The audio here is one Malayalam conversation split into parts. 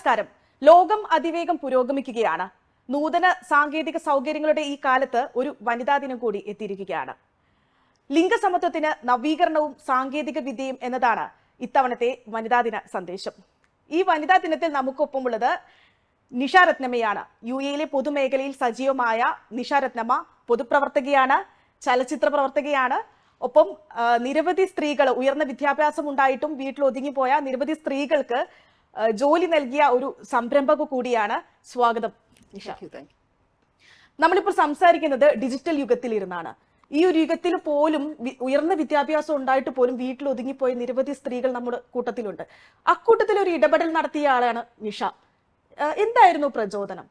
നമസ്കാരം ലോകം അതിവേഗം പുരോഗമിക്കുകയാണ് നൂതന സാങ്കേതിക സൗകര്യങ്ങളുടെ ഈ കാലത്ത് ഒരു വനിതാ ദിനം കൂടി എത്തിയിരിക്കുകയാണ് ലിംഗസമത്വത്തിന് നവീകരണവും സാങ്കേതിക വിദ്യയും എന്നതാണ് ഇത്തവണത്തെ വനിതാ ദിന സന്ദേശം ഈ വനിതാ ദിനത്തിൽ നമുക്കൊപ്പമുള്ളത് നിഷ രത്നമ്മയാണ് യു എയിലെ പൊതുമേഖലയിൽ സജീവമായ നിഷ രത്നമ്മ പൊതുപ്രവർത്തകയാണ് ചലച്ചിത്ര പ്രവർത്തകയാണ് ഒപ്പം ആ, നിരവധി സ്ത്രീകൾ ഉയർന്ന വിദ്യാഭ്യാസം ഉണ്ടായിട്ടും വീട്ടിൽ ഒതുങ്ങിപ്പോയ നിരവധി സ്ത്രീകൾക്ക് ആ, ജോലി നൽകിയ ഒരു സംരംഭക കൂടിയാണ് സ്വാഗതം Nisha Thank you, thank you. നമ്മളിപ്പോൾ സംസാരിക്കുന്നത് ഡിജിറ്റൽ യുഗത്തിൽ ഇരുന്നാണ് ഈ ഒരു യുഗത്തിൽ പോലും വി- ഉയർന്ന വിദ്യാഭ്യാസം ഉണ്ടായിട്ട് പോലും വീട്ടിൽ ഒതുങ്ങിപ്പോയ നിരവധി സ്ത്രീകൾ നമ്മുടെ കൂട്ടത്തിലുണ്ട് അക്കൂട്ടത്തിൽ ഒരു ഇടപെടൽ നടത്തിയ ആളാണ് നിഷ ആ, എന്തായിരുന്നു പ്രചോദനം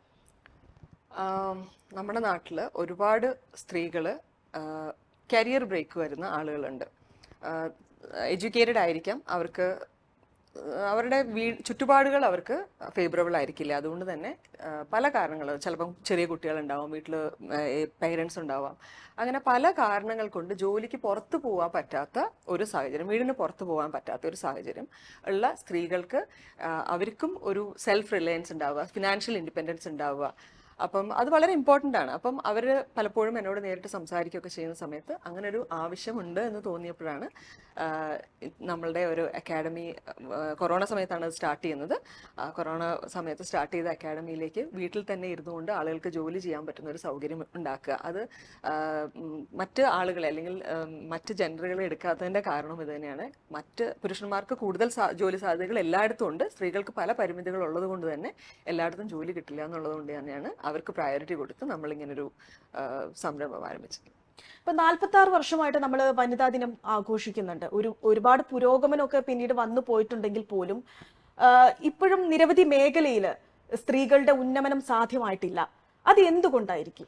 ആം, നമ്മുടെ നാട്ടിൽ ഒരുപാട് സ്ത്രീകൾ കരിയർ ബ്രേക്ക് വരുന്ന ആളുകളുണ്ട് എഡ്യൂക്കേറ്റഡ് ആയിരിക്കാം അവർക്ക് ആ, അവരുടെ വീ ചുറ്റുപാടുകൾ അവർക്ക് ഫേവറബിൾ ആയിരിക്കില്ല അതുകൊണ്ട് തന്നെ ആ, പല കാരണങ്ങൾ ചിലപ്പം ചെറിയ കുട്ടികളുണ്ടാവും വീട്ടിൽ പേരൻസ് ഉണ്ടാവാം അങ്ങനെ പല കാരണങ്ങൾ കൊണ്ട് ജോലിക്ക് പുറത്തു പോകാൻ പറ്റാത്ത ഒരു സാഹചര്യം വീടിന് പുറത്തു പോകാൻ പറ്റാത്ത ഒരു സാഹചര്യം ഉള്ള സ്ത്രീകൾക്ക് ആ, അവർക്കും ഒരു സെൽഫ് റിലയൻസ് ഉണ്ടാവുക ഫിനാൻഷ്യൽ ഇൻഡിപെൻഡൻസ് ഉണ്ടാവുക അപ്പം അത് വളരെ ഇമ്പോർട്ടൻ്റ് ആണ് അപ്പം അവർ പലപ്പോഴും എന്നോട് നേരിട്ട് സംസാരിക്കുകയൊക്കെ ചെയ്യുന്ന സമയത്ത് അങ്ങനെ ഒരു ആവശ്യമുണ്ട് എന്ന് തോന്നിയപ്പോഴാണ് ആ, നമ്മളുടെ ഒരു അക്കാഡമി കൊറോണ സമയത്താണ് അത് സ്റ്റാർട്ട് ചെയ്യുന്നത് ആ, കൊറോണ സമയത്ത് സ്റ്റാർട്ട് ചെയ്ത അക്കാഡമിയിലേക്ക് വീട്ടിൽ തന്നെ ഇരുന്നുകൊണ്ട് ആളുകൾക്ക് ജോലി ചെയ്യാൻ പറ്റുന്ന ഒരു സൗകര്യം ഉണ്ടാക്കുക അത് ആ, ഉം, മറ്റ് ആളുകളെ അല്ലെങ്കിൽ ഉം, മറ്റ് ജെൻഡറുകളെ എടുക്കാത്തതിൻ്റെ കാരണം ഇത് തന്നെയാണ് മറ്റ് പുരുഷന്മാർക്ക് കൂടുതൽ സാ- ജോലി സാധ്യതകൾ എല്ലായിടത്തും ഉണ്ട് സ്ത്രീകൾക്ക് പല പരിമിതികൾ ഉള്ളത് കൊണ്ട് തന്നെ എല്ലായിടത്തും ജോലി കിട്ടില്ല എന്നുള്ളത് കൊണ്ട് തന്നെയാണ് അവർക്ക് പ്രയോറിറ്റി കൊടുത്ത് നമ്മളിങ്ങനൊരു ആ, സംരംഭം ആരംഭിച്ചത് ഇപ്പൊ നാൽപ്പത്തി ആറ് വർഷമായിട്ട് നമ്മൾ വനിതാ ദിനം ആഘോഷിക്കുന്നുണ്ട് ഒരു ഒരുപാട് പുരോഗമനമൊക്കെ പിന്നീട് വന്നു പോയിട്ടുണ്ടെങ്കിൽ പോലും ആ, ഇപ്പോഴും നിരവധി മേഖലയിൽ സ്ത്രീകളുടെ ഉന്നമനം സാധ്യമായിട്ടില്ല അത് എന്തുകൊണ്ടായിരിക്കും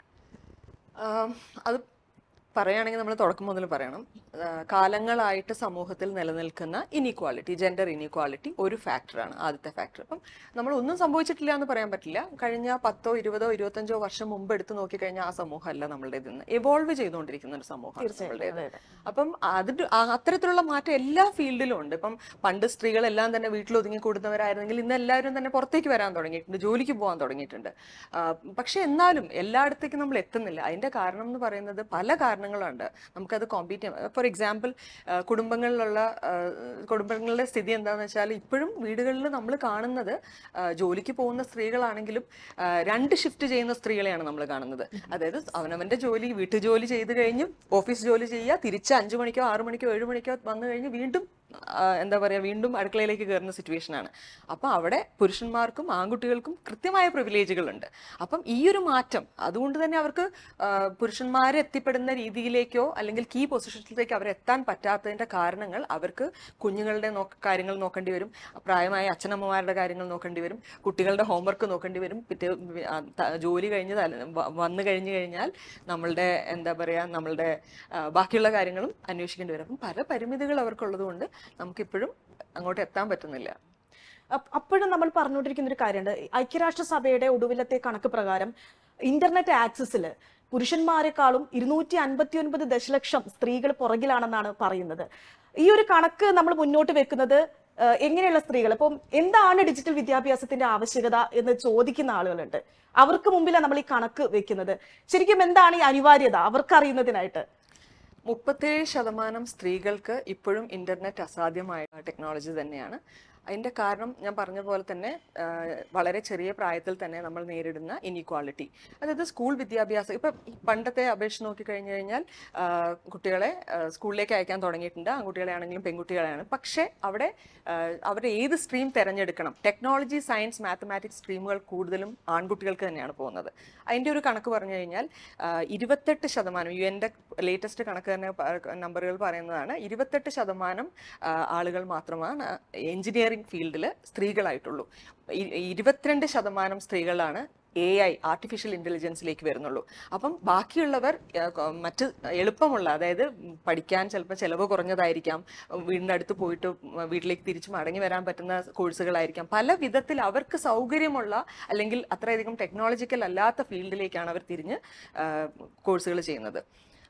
ആം, അത് പറയുകയാണെങ്കിൽ നമ്മൾ തുടക്കം മുതൽ പറയണം ആ, കാലങ്ങളായിട്ട് സമൂഹത്തിൽ നിലനിൽക്കുന്ന ഇനീക്വാളിറ്റി ജെൻഡർ ഇനീക്വാളിറ്റി ഒരു ഫാക്ടറാണ് ആദ്യത്തെ ഫാക്ടർ അപ്പം നമ്മൾ ഒന്നും സംഭവിച്ചിട്ടില്ല എന്ന് പറയാൻ പറ്റില്ല കഴിഞ്ഞ പത്തോ ഇരുപതോ ഇരുപത്തഞ്ചോ വർഷം മുമ്പ് എടുത്ത് നോക്കിക്കഴിഞ്ഞാൽ ആ സമൂഹമല്ല നമ്മളുടെ ഇതിന്ന് എവോൾവ് ചെയ്തുകൊണ്ടിരിക്കുന്ന ഒരു സമൂഹമാണ് നമ്മളുടേത് അതെ, അതെ. അപ്പം അതിന്റെ ആ അത്തരത്തിലുള്ള മാറ്റം എല്ലാ ഫീൽഡിലും ഉണ്ട് ഇപ്പം പണ്ട് സ്ത്രീകളെല്ലാം തന്നെ വീട്ടിൽ ഒതുങ്ങി കൂടുന്നവരായിരുന്നെങ്കിൽ ഇന്ന് എല്ലാവരും തന്നെ പുറത്തേക്ക് വരാൻ തുടങ്ങിയിട്ടുണ്ട് ജോലിക്ക് പോകാൻ തുടങ്ങിയിട്ടുണ്ട് ആ, പക്ഷെ എന്നാലും എല്ലായിടത്തേക്കും നമ്മൾ എത്തുന്നില്ല അതിന്റെ കാരണം എന്ന് പറയുന്നത് പല കാരണങ്ങളുണ്ട് നമുക്കത് കോമ്പീറ്റ് ചെയ്യാം ഫോർ എക്സാമ്പിൾ കുടുംബങ്ങളിലുള്ള ആ, കുടുംബങ്ങളുടെ സ്ഥിതി എന്താണെന്ന് വെച്ചാൽ ഇപ്പോഴും വീടുകളിൽ നമ്മൾ കാണുന്നത് ആ, ജോലിക്ക് പോകുന്ന സ്ത്രീകളാണെങ്കിലും ആ, രണ്ട് ഷിഫ്റ്റ് ചെയ്യുന്ന സ്ത്രീകളെയാണ് നമ്മൾ കാണുന്നത് അതായത് അവനവന്റെ ജോലി വീട്ടു ജോലി ചെയ്ത് കഴിഞ്ഞ് ഓഫീസ് ജോലി ചെയ്യുക തിരിച്ച് അഞ്ചു മണിക്കോ ആറു മണിക്കോ ഏഴു മണിക്കോ വന്നു കഴിഞ്ഞ് വീണ്ടും ആ, എന്താ പറയുക വീണ്ടും അടുക്കളയിലേക്ക് കയറുന്ന സിറ്റുവേഷൻ ആണ് അപ്പം അവിടെ പുരുഷന്മാർക്കും ആൺകുട്ടികൾക്കും കൃത്യമായ പ്രിവിലേജുകളുണ്ട് അപ്പം ഈ ഒരു മാറ്റം അതുകൊണ്ട് തന്നെ അവർക്ക് ആ, പുരുഷന്മാരെ എത്തിപ്പെടുന്ന രീതിയിലേക്കോ അല്ലെങ്കിൽ കീ പൊസിഷനിലേക്ക് അവർ എത്താൻ പറ്റാത്തതിന്റെ കാരണങ്ങൾ അവർക്ക് കുഞ്ഞുങ്ങളുടെ നോക്ക കാര്യങ്ങൾ നോക്കേണ്ടി വരും പ്രായമായ അച്ഛനമ്മമാരുടെ കാര്യങ്ങൾ നോക്കേണ്ടി വരും കുട്ടികളുടെ ഹോംവർക്ക് നോക്കേണ്ടി വരും പിറ്റേ ആ, ത- ജോലി കഴിഞ്ഞ് തല- വ- വന്നു കഴിഞ്ഞു കഴിഞ്ഞാൽ നമ്മളുടെ എന്താ പറയുക നമ്മളുടെ ആ, ബാക്കിയുള്ള കാര്യങ്ങളും അന്വേഷിക്കേണ്ടി വരും അപ്പം പല പരിമിതികൾ അവർക്കുള്ളത് കൊണ്ട് നമുക്കിപ്പോഴും അങ്ങോട്ട് എത്താൻ പറ്റുന്നില്ല അപ്പ- അപ്പോഴും നമ്മൾ പറഞ്ഞുകൊണ്ടിരിക്കുന്ന ഒരു കാര്യമുണ്ട് ഐക്യരാഷ്ട്രസഭയുടെ ഒടുവിലത്തെ കണക്ക് പ്രകാരം ഇന്റർനെറ്റ് ആക്സസിൽ പുരുഷന്മാരെക്കാളും ഇരുന്നൂറ്റി അൻപത്തി ഒൻപത് ദശലക്ഷം സ്ത്രീകൾ പുറകിലാണെന്നാണ് പറയുന്നത് ഈ ഒരു കണക്ക് നമ്മൾ മുന്നോട്ട് വെക്കുന്നത് ആ, എങ്ങനെയുള്ള സ്ത്രീകൾ അപ്പം എന്താണ് ഡിജിറ്റൽ വിദ്യാഭ്യാസത്തിന്റെ ആവശ്യകത എന്ന് ചോദിക്കുന്ന ആളുകളുണ്ട് അവർക്ക് മുമ്പിലാണ് നമ്മൾ ഈ കണക്ക് വെക്കുന്നത് ശരിക്കും എന്താണ് ഈ അനിവാര്യത അവർക്ക് അറിയുന്നതിനായിട്ട് മുപ്പത്തേഴ് ശതമാനം സ്ത്രീകൾക്ക് ഇപ്പോഴും ഇന്റർനെറ്റ് അസാധ്യമായ ടെക്നോളജി തന്നെയാണ് അതിന്റെ കാരണം ഞാൻ പറഞ്ഞ പോലെ തന്നെ ആ, വളരെ ചെറിയ പ്രായത്തിൽ തന്നെ നമ്മൾ നേരിടുന്ന ഇനീക്വാളിറ്റി അതായത് സ്കൂൾ വിദ്യാഭ്യാസം ഇപ്പം ഈ പണ്ടത്തെ അപേക്ഷിച്ച് നോക്കിക്കഴിഞ്ഞു കഴിഞ്ഞാൽ ആ, കുട്ടികളെ ആ, സ്കൂളിലേക്ക് അയക്കാൻ തുടങ്ങിയിട്ടുണ്ട് ആൺകുട്ടികളെ ആണെങ്കിലും പെൺകുട്ടികളെയാണ് പക്ഷേ അവിടെ ആ, അവർ ഏത് സ്ട്രീം തിരഞ്ഞെടുക്കണം ടെക്നോളജി സയൻസ് മാത്തമാറ്റിക്സ് സ്ട്രീമുകൾ കൂടുതലും ആൺകുട്ടികൾക്ക് തന്നെയാണ് പോകുന്നത് അതിൻ്റെ ഒരു കണക്ക് പറഞ്ഞു കഴിഞ്ഞാൽ ആ, ഇരുപത്തെട്ട് ശതമാനം യു എൻ്റെ ലേറ്റസ്റ്റ് കണക്ക് തന്നെ പ- നമ്പറുകൾ പറയുന്നതാണ് ഇരുപത്തെട്ട് ശതമാനം ആ, ആളുകൾ മാത്രമാണ് എഞ്ചിനീയറിംഗ് ഫീൽഡിൽ സ്ത്രീകളായിട്ടുള്ളൂ ഇ- ഇരുപത്തിരണ്ട് ശതമാനം സ്ത്രീകളാണ് എ ഐ ആർട്ടിഫിഷ്യൽ ഇൻ്റലിജൻസിലേക്ക് വരുന്നുള്ളൂ അപ്പം ബാക്കിയുള്ളവർ ആ, കൊ- മറ്റ് എളുപ്പമുള്ള അതായത് പഠിക്കാൻ ചിലപ്പോൾ ചിലവ് കുറഞ്ഞതായിരിക്കാം വീടിൻ്റെ അടുത്ത് പോയിട്ട് വീട്ടിലേക്ക് തിരിച്ച് മടങ്ങി വരാൻ പറ്റുന്ന കോഴ്സുകളായിരിക്കാം പല വിധത്തിൽ അവർക്ക് സൗകര്യമുള്ള അല്ലെങ്കിൽ അത്രയധികം ടെക്നോളജിക്കൽ അല്ലാത്ത ഫീൽഡിലേക്കാണ് അവർ തിരിഞ്ഞ് കോഴ്സുകൾ ചെയ്യുന്നത്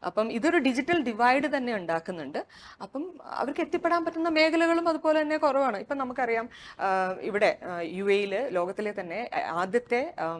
അപ്പം ഇതൊരു ഡിജിറ്റൽ ഡിവൈഡ് തന്നെ ഉണ്ടാക്കുന്നുണ്ട് അപ്പം അവർക്ക് എത്തിപ്പെടാൻ പറ്റുന്ന മേഖലകളും അതുപോലെ തന്നെ കുറവാണ് ഇപ്പം നമുക്കറിയാം ആ, ഇവിടെ യു എയിൽ ലോകത്തിലെ തന്നെ ആദ്യത്തെ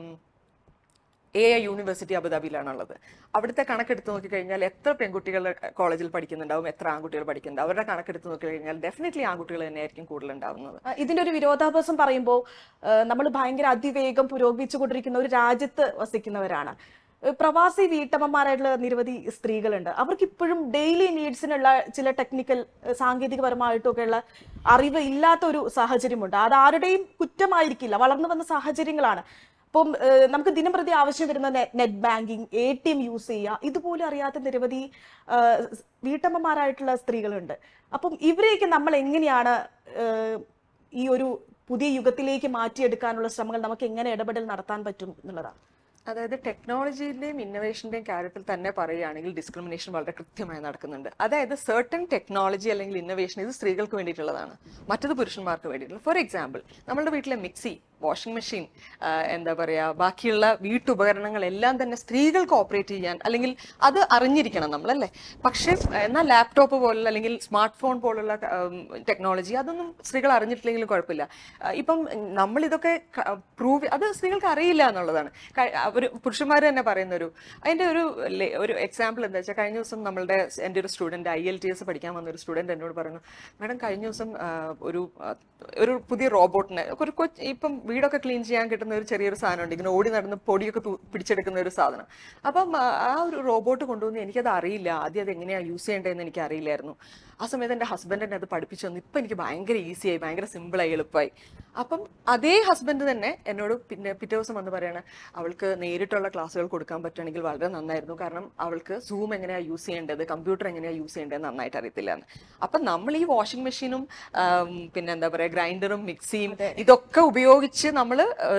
എ ഐ യൂണിവേഴ്സിറ്റി അബുദാബിയിലാണുള്ളത് അവിടുത്തെ കണക്കെടുത്ത് നോക്കിക്കഴിഞ്ഞാൽ എത്ര പെൺകുട്ടികൾ കോളേജിൽ പഠിക്കുന്നുണ്ടാവും എത്ര ആൺകുട്ടികൾ പഠിക്കുന്നുണ്ട് അവരുടെ കണക്കെടുത്ത് നോക്കിക്കഴിഞ്ഞാൽ ഡെഫിനറ്റ്ലി ആൺകുട്ടികൾ തന്നെയായിരിക്കും കൂടുതൽ ഉണ്ടാവുന്നത് ആ, ഇതിന്റെ ഒരു വിരോധാഭാസം പറയുമ്പോൾ നമ്മൾ ഭയങ്കര അതിവേഗം പുരോഗമിച്ചുകൊണ്ടിരിക്കുന്ന ഒരു രാജ്യത്ത് വസിക്കുന്നവരാണ് ഏഹ് പ്രവാസി വീട്ടമ്മമാരായിട്ടുള്ള നിരവധി സ്ത്രീകളുണ്ട് അവർക്ക് ഇപ്പോഴും ഡെയിലി നീഡ്സിനുള്ള ചില ടെക്നിക്കൽ സാങ്കേതികപരമായിട്ടൊക്കെയുള്ള അറിവ് ഇല്ലാത്ത ഒരു സാഹചര്യമുണ്ട് അത് ആരുടെയും കുറ്റമായിരിക്കില്ല വളർന്നു വന്ന സാഹചര്യങ്ങളാണ് അപ്പം ഏഹ് നമുക്ക് ദിനം പ്രതി ആവശ്യം വരുന്ന net banking A T M use ചെയ്യുക ഇതുപോലും അറിയാത്ത നിരവധി ഏഹ് വീട്ടമ്മമാരായിട്ടുള്ള സ്ത്രീകളുണ്ട് അപ്പം ഇവരെയൊക്കെ നമ്മൾ എങ്ങനെയാണ് ഏഹ് ഈ ഒരു പുതിയ യുഗത്തിലേക്ക് മാറ്റിയെടുക്കാനുള്ള ശ്രമങ്ങൾ നമുക്ക് എങ്ങനെ ഇടപെടൽ നടത്താൻ പറ്റും എന്നുള്ളതാണ് അതായത് ടെക്നോളജിയുടെയും ഇന്നോവേഷന്റെയും കാര്യത്തിൽ തന്നെ പറയുകയാണെങ്കിൽ ഡിസ്ക്രിമിനേഷൻ വളരെ കൃത്യമായി നടക്കുന്നുണ്ട് അതായത് സർട്ടൺ ടെക്നോളജി അല്ലെങ്കിൽ ഇന്നോവേഷൻ ഇത് സ്ത്രീകൾക്ക് വേണ്ടിയിട്ടുള്ളതാണ് മറ്റത് പുരുഷന്മാർക്ക് വേണ്ടിയിട്ടുള്ളത് ഫോർ എക്സാമ്പിൾ നമ്മുടെ വീട്ടിലെ മിക്സി വാഷിംഗ് മെഷീൻ എന്താ പറയുക ബാക്കിയുള്ള വീട്ടുപകരണങ്ങൾ എല്ലാം തന്നെ സ്ത്രീകൾക്ക് ഓപ്പറേറ്റ് ചെയ്യാൻ അല്ലെങ്കിൽ അത് അറിഞ്ഞിരിക്കണം നമ്മളല്ലേ പക്ഷേ എന്നാൽ ലാപ്ടോപ്പ് പോലുള്ള അല്ലെങ്കിൽ സ്മാർട്ട് ഫോൺ പോലുള്ള ടെക്നോളജി അതൊന്നും സ്ത്രീകൾ അറിഞ്ഞിട്ടില്ലെങ്കിലും കുഴപ്പമില്ല ആ, ഇപ്പം നമ്മൾ ഇതൊക്കെ പ്രൂവ് അത് സ്ത്രീകൾക്ക് അറിയില്ല എന്നുള്ളതാണ് അവർ പുരുഷന്മാർ തന്നെ പറയുന്ന ഒരു അതിന്റെ ഒരു ലെ- ഒരു എക്സാമ്പിൾ എന്താ വെച്ചാൽ കഴിഞ്ഞ ദിവസം നമ്മളുടെ എൻ്റെ ഒരു student I L T S പഠിക്കാൻ വന്ന ഒരു സ്റ്റുഡന്റ് എന്നോട് പറഞ്ഞു മാഡം കഴിഞ്ഞ ദിവസം ആ, ഒരു ആ, ഒരു പുതിയ റോബോട്ടിനെ ഒരു കൊച്ച് ഇപ്പം വീടൊക്കെ ക്ലീൻ ചെയ്യാൻ കിട്ടുന്ന ഒരു ചെറിയൊരു സാധനമുണ്ട് ഇങ്ങനെ ഓടി നടന്ന് പൊടിയൊക്കെ തൂ- പിടിച്ചെടുക്കുന്ന ഒരു സാധനം അപ്പം ആ, ആ ഒരു റോബോട്ട് കൊണ്ടുവന്ന് എനിക്കത് അറിയില്ല ആദ്യം അത് എങ്ങനെയാണ് യൂസ് ചെയ്യേണ്ടതെന്ന് എനിക്ക് അറിയില്ലായിരുന്നു ആ സമയത്ത് എൻ്റെ ഹസ്ബൻഡ് എന്നെ അത് പഠിപ്പിച്ചു തന്നു ഇപ്പം എനിക്ക് ഭയങ്കര ഈസിയായി ഭയങ്കര സിമ്പിളായി എളുപ്പമായി അപ്പം അതേ ഹസ്ബൻഡ് തന്നെ എന്നോട് പിന്നെ പിറ്റേ ദിവസം വന്ന് പറയാണ് അവൾക്ക് നേരിട്ടുള്ള ക്ലാസ്സുകൾ കൊടുക്കാൻ പറ്റുകയാണെങ്കിൽ വളരെ നന്നായിരുന്നു കാരണം അവൾക്ക് സൂം എങ്ങനെയാണ് യൂസ് ചെയ്യേണ്ടത് കമ്പ്യൂട്ടർ എങ്ങനെയാണ് യൂസ് ചെയ്യേണ്ടത് നന്നായിട്ട് അറിയത്തില്ല എന്ന് അപ്പം നമ്മൾ ഈ വാഷിംഗ് മെഷീനും പിന്നെ എന്താ പറയുക ഗ്രൈൻഡറും മിക്സിയും ഇതൊക്കെ ഉപയോഗിച്ച് നമ്മൾ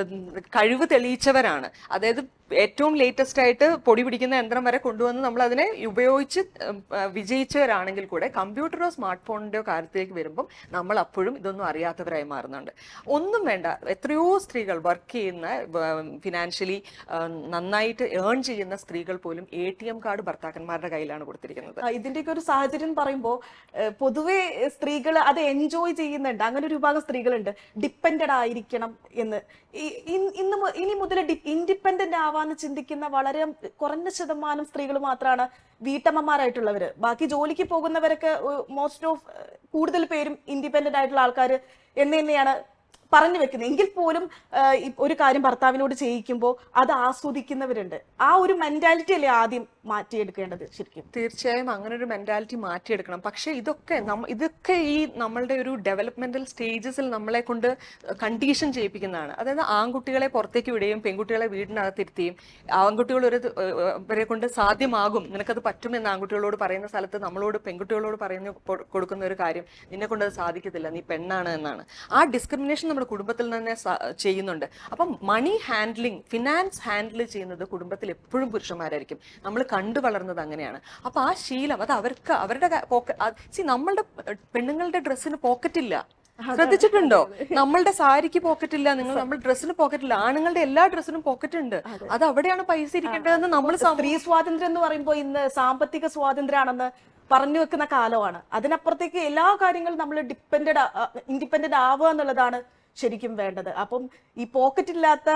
കഴിവ് തെളിയിച്ചവരാണ് അതായത് ഏറ്റവും ലേറ്റസ്റ്റ് ആയിട്ട് പൊടി പിടിക്കുന്ന യന്ത്രം വരെ കൊണ്ടുവന്ന് നമ്മൾ അതിനെ ഉപയോഗിച്ച് ഉം, ആ, വിജയിച്ചവരാണെങ്കിൽ കൂടെ കമ്പ്യൂട്ടറോ സ്മാർട്ട് ഫോണിന്റെയോ കാര്യത്തിലേക്ക് വരുമ്പം നമ്മൾ അപ്പോഴും ഇതൊന്നും അറിയാത്തവരായി മാറുന്നുണ്ട് ഒന്നും വേണ്ട എത്രയോ സ്ത്രീകൾ വർക്ക് ചെയ്യുന്ന ഫിനാൻഷ്യലി നന്നായിട്ട് ഏൺ ചെയ്യുന്ന സ്ത്രീകൾ പോലും എ ടി എം കാർഡ് ഭർത്താക്കന്മാരുടെ കയ്യിലാണ് കൊടുത്തിരിക്കുന്നത് ആ, ഇതിന്റെയൊക്കെ ഒരു സാഹചര്യം എന്ന് പറയുമ്പോൾ പൊതുവെ സ്ത്രീകൾ അത് എൻജോയ് ചെയ്യുന്നുണ്ട് അങ്ങനെ ഒരു വിഭാഗം സ്ത്രീകളുണ്ട് ഡിപ്പെൻഡഡ് ആയിരിക്കണം എന്ന് ഈ- ഇൻ- ഇന്ന് മു- ഇനി മുതൽ ഇൻഡിപെൻഡന്റ് ആവാന്ന് ചിന്തിക്കുന്ന വളരെ കുറഞ്ഞ ശതമാനം സ്ത്രീകൾ മാത്രമാണ് വീട്ടമ്മമാരായിട്ടുള്ളവര് ബാക്കി ജോലിക്ക് പോകുന്നവരൊക്കെ മോസ്റ്റ് ഓഫ് കൂടുതൽ പേരും ഇൻഡിപെൻഡന്റ് ആയിട്ടുള്ള ആൾക്കാർ എന്ന് തന്നെയാണ് പറഞ്ഞു വെക്കുന്നത് എങ്കിൽ പോലും ആ, ഈ ഒരു കാര്യം ഭർത്താവിനോട് ചെയ്യിക്കുമ്പോൾ അത് ആസ്വദിക്കുന്നവരുണ്ട് ആ ഒരു മെന്റാലിറ്റി അല്ലേ ആദ്യം മാറ്റിയെടുക്കേണ്ടത് ശരിക്കും തീർച്ചയായും അങ്ങനെ ഒരു മെന്റാലിറ്റി മാറ്റിയെടുക്കണം പക്ഷെ ഇതൊക്കെ നമ്മ ഇതൊക്കെ ഈ നമ്മളുടെ ഒരു ഡെവലപ്മെന്റൽ സ്റ്റേജസിൽ നമ്മളെ കൊണ്ട് കണ്ടീഷൻ ചെയ്യിപ്പിക്കുന്നതാണ് അതായത് ആൺകുട്ടികളെ പുറത്തേക്ക് വിടുകയും പെൺകുട്ടികളെ വീടിനകത്തിരുത്തുകയും ആൺകുട്ടികൾ ഒരു ഇത്, ഏഹ്, വരെ കൊണ്ട് സാധ്യമാകും നിനക്കത് പറ്റുമെന്ന് ആൺകുട്ടികളോട് പറയുന്ന സ്ഥലത്ത് നമ്മളോട് പെൺകുട്ടികളോട് പറയുന്ന കൊ- കൊടുക്കുന്ന ഒരു കാര്യം നിന്നെ കൊണ്ട് അത് സാധിക്കത്തില്ല നീ പെണ്ണാണ് എന്നാണ് ആ ഡിസ്ക്രിമിനേഷൻ നമ്മുടെ കുടുംബത്തിൽ തന്നെ സ- ചെയ്യുന്നുണ്ട് അപ്പം മണി ഹാൻഡ്ലിംഗ് ഫിനാൻസ് ഹാൻഡിൽ ചെയ്യുന്നത് കുടുംബത്തിൽ എപ്പോഴും പുരുഷന്മാരായിരിക്കും നമ്മൾ കണ്ടു വളർന്നത് അങ്ങനെയാണ് അപ്പൊ ആ ശീലം അത് അവർക്ക് അവരുടെ സി നമ്മളുടെ പെണ്ണുങ്ങളുടെ ഡ്രസ്സിന് പോക്കറ്റ് ഇല്ല ശ്രദ്ധിച്ചിട്ടുണ്ടോ നമ്മളുടെ സാരിക്ക് പോക്കറ്റ് ഇല്ല നിങ്ങൾ നമ്മൾ ഡ്രസ്സിന് പോക്കറ്റ് ഇല്ല ആണുങ്ങളുടെ എല്ലാ ഡ്രസ്സിനും പോക്കറ്റ് ഉണ്ട് അത് അവിടെയാണ് പൈസ ഇരിക്കേണ്ടതെന്ന് നമ്മൾ സ്ത്രീ സ്വാതന്ത്ര്യം എന്ന് പറയുമ്പോൾ ഇന്ന് സാമ്പത്തിക സ്വാതന്ത്ര്യമാണെന്ന് പറഞ്ഞു വെക്കുന്ന കാലമാണ് അതിനപ്പുറത്തേക്ക് എല്ലാ കാര്യങ്ങളും നമ്മൾ ഡിപ്പെൻഡഡ് ഇൻഡിപെൻഡന്റ് ആവുക എന്നുള്ളതാണ് ശരിക്കും വേണ്ടത് അപ്പം ഈ പോക്കറ്റ് ഇല്ലാത്ത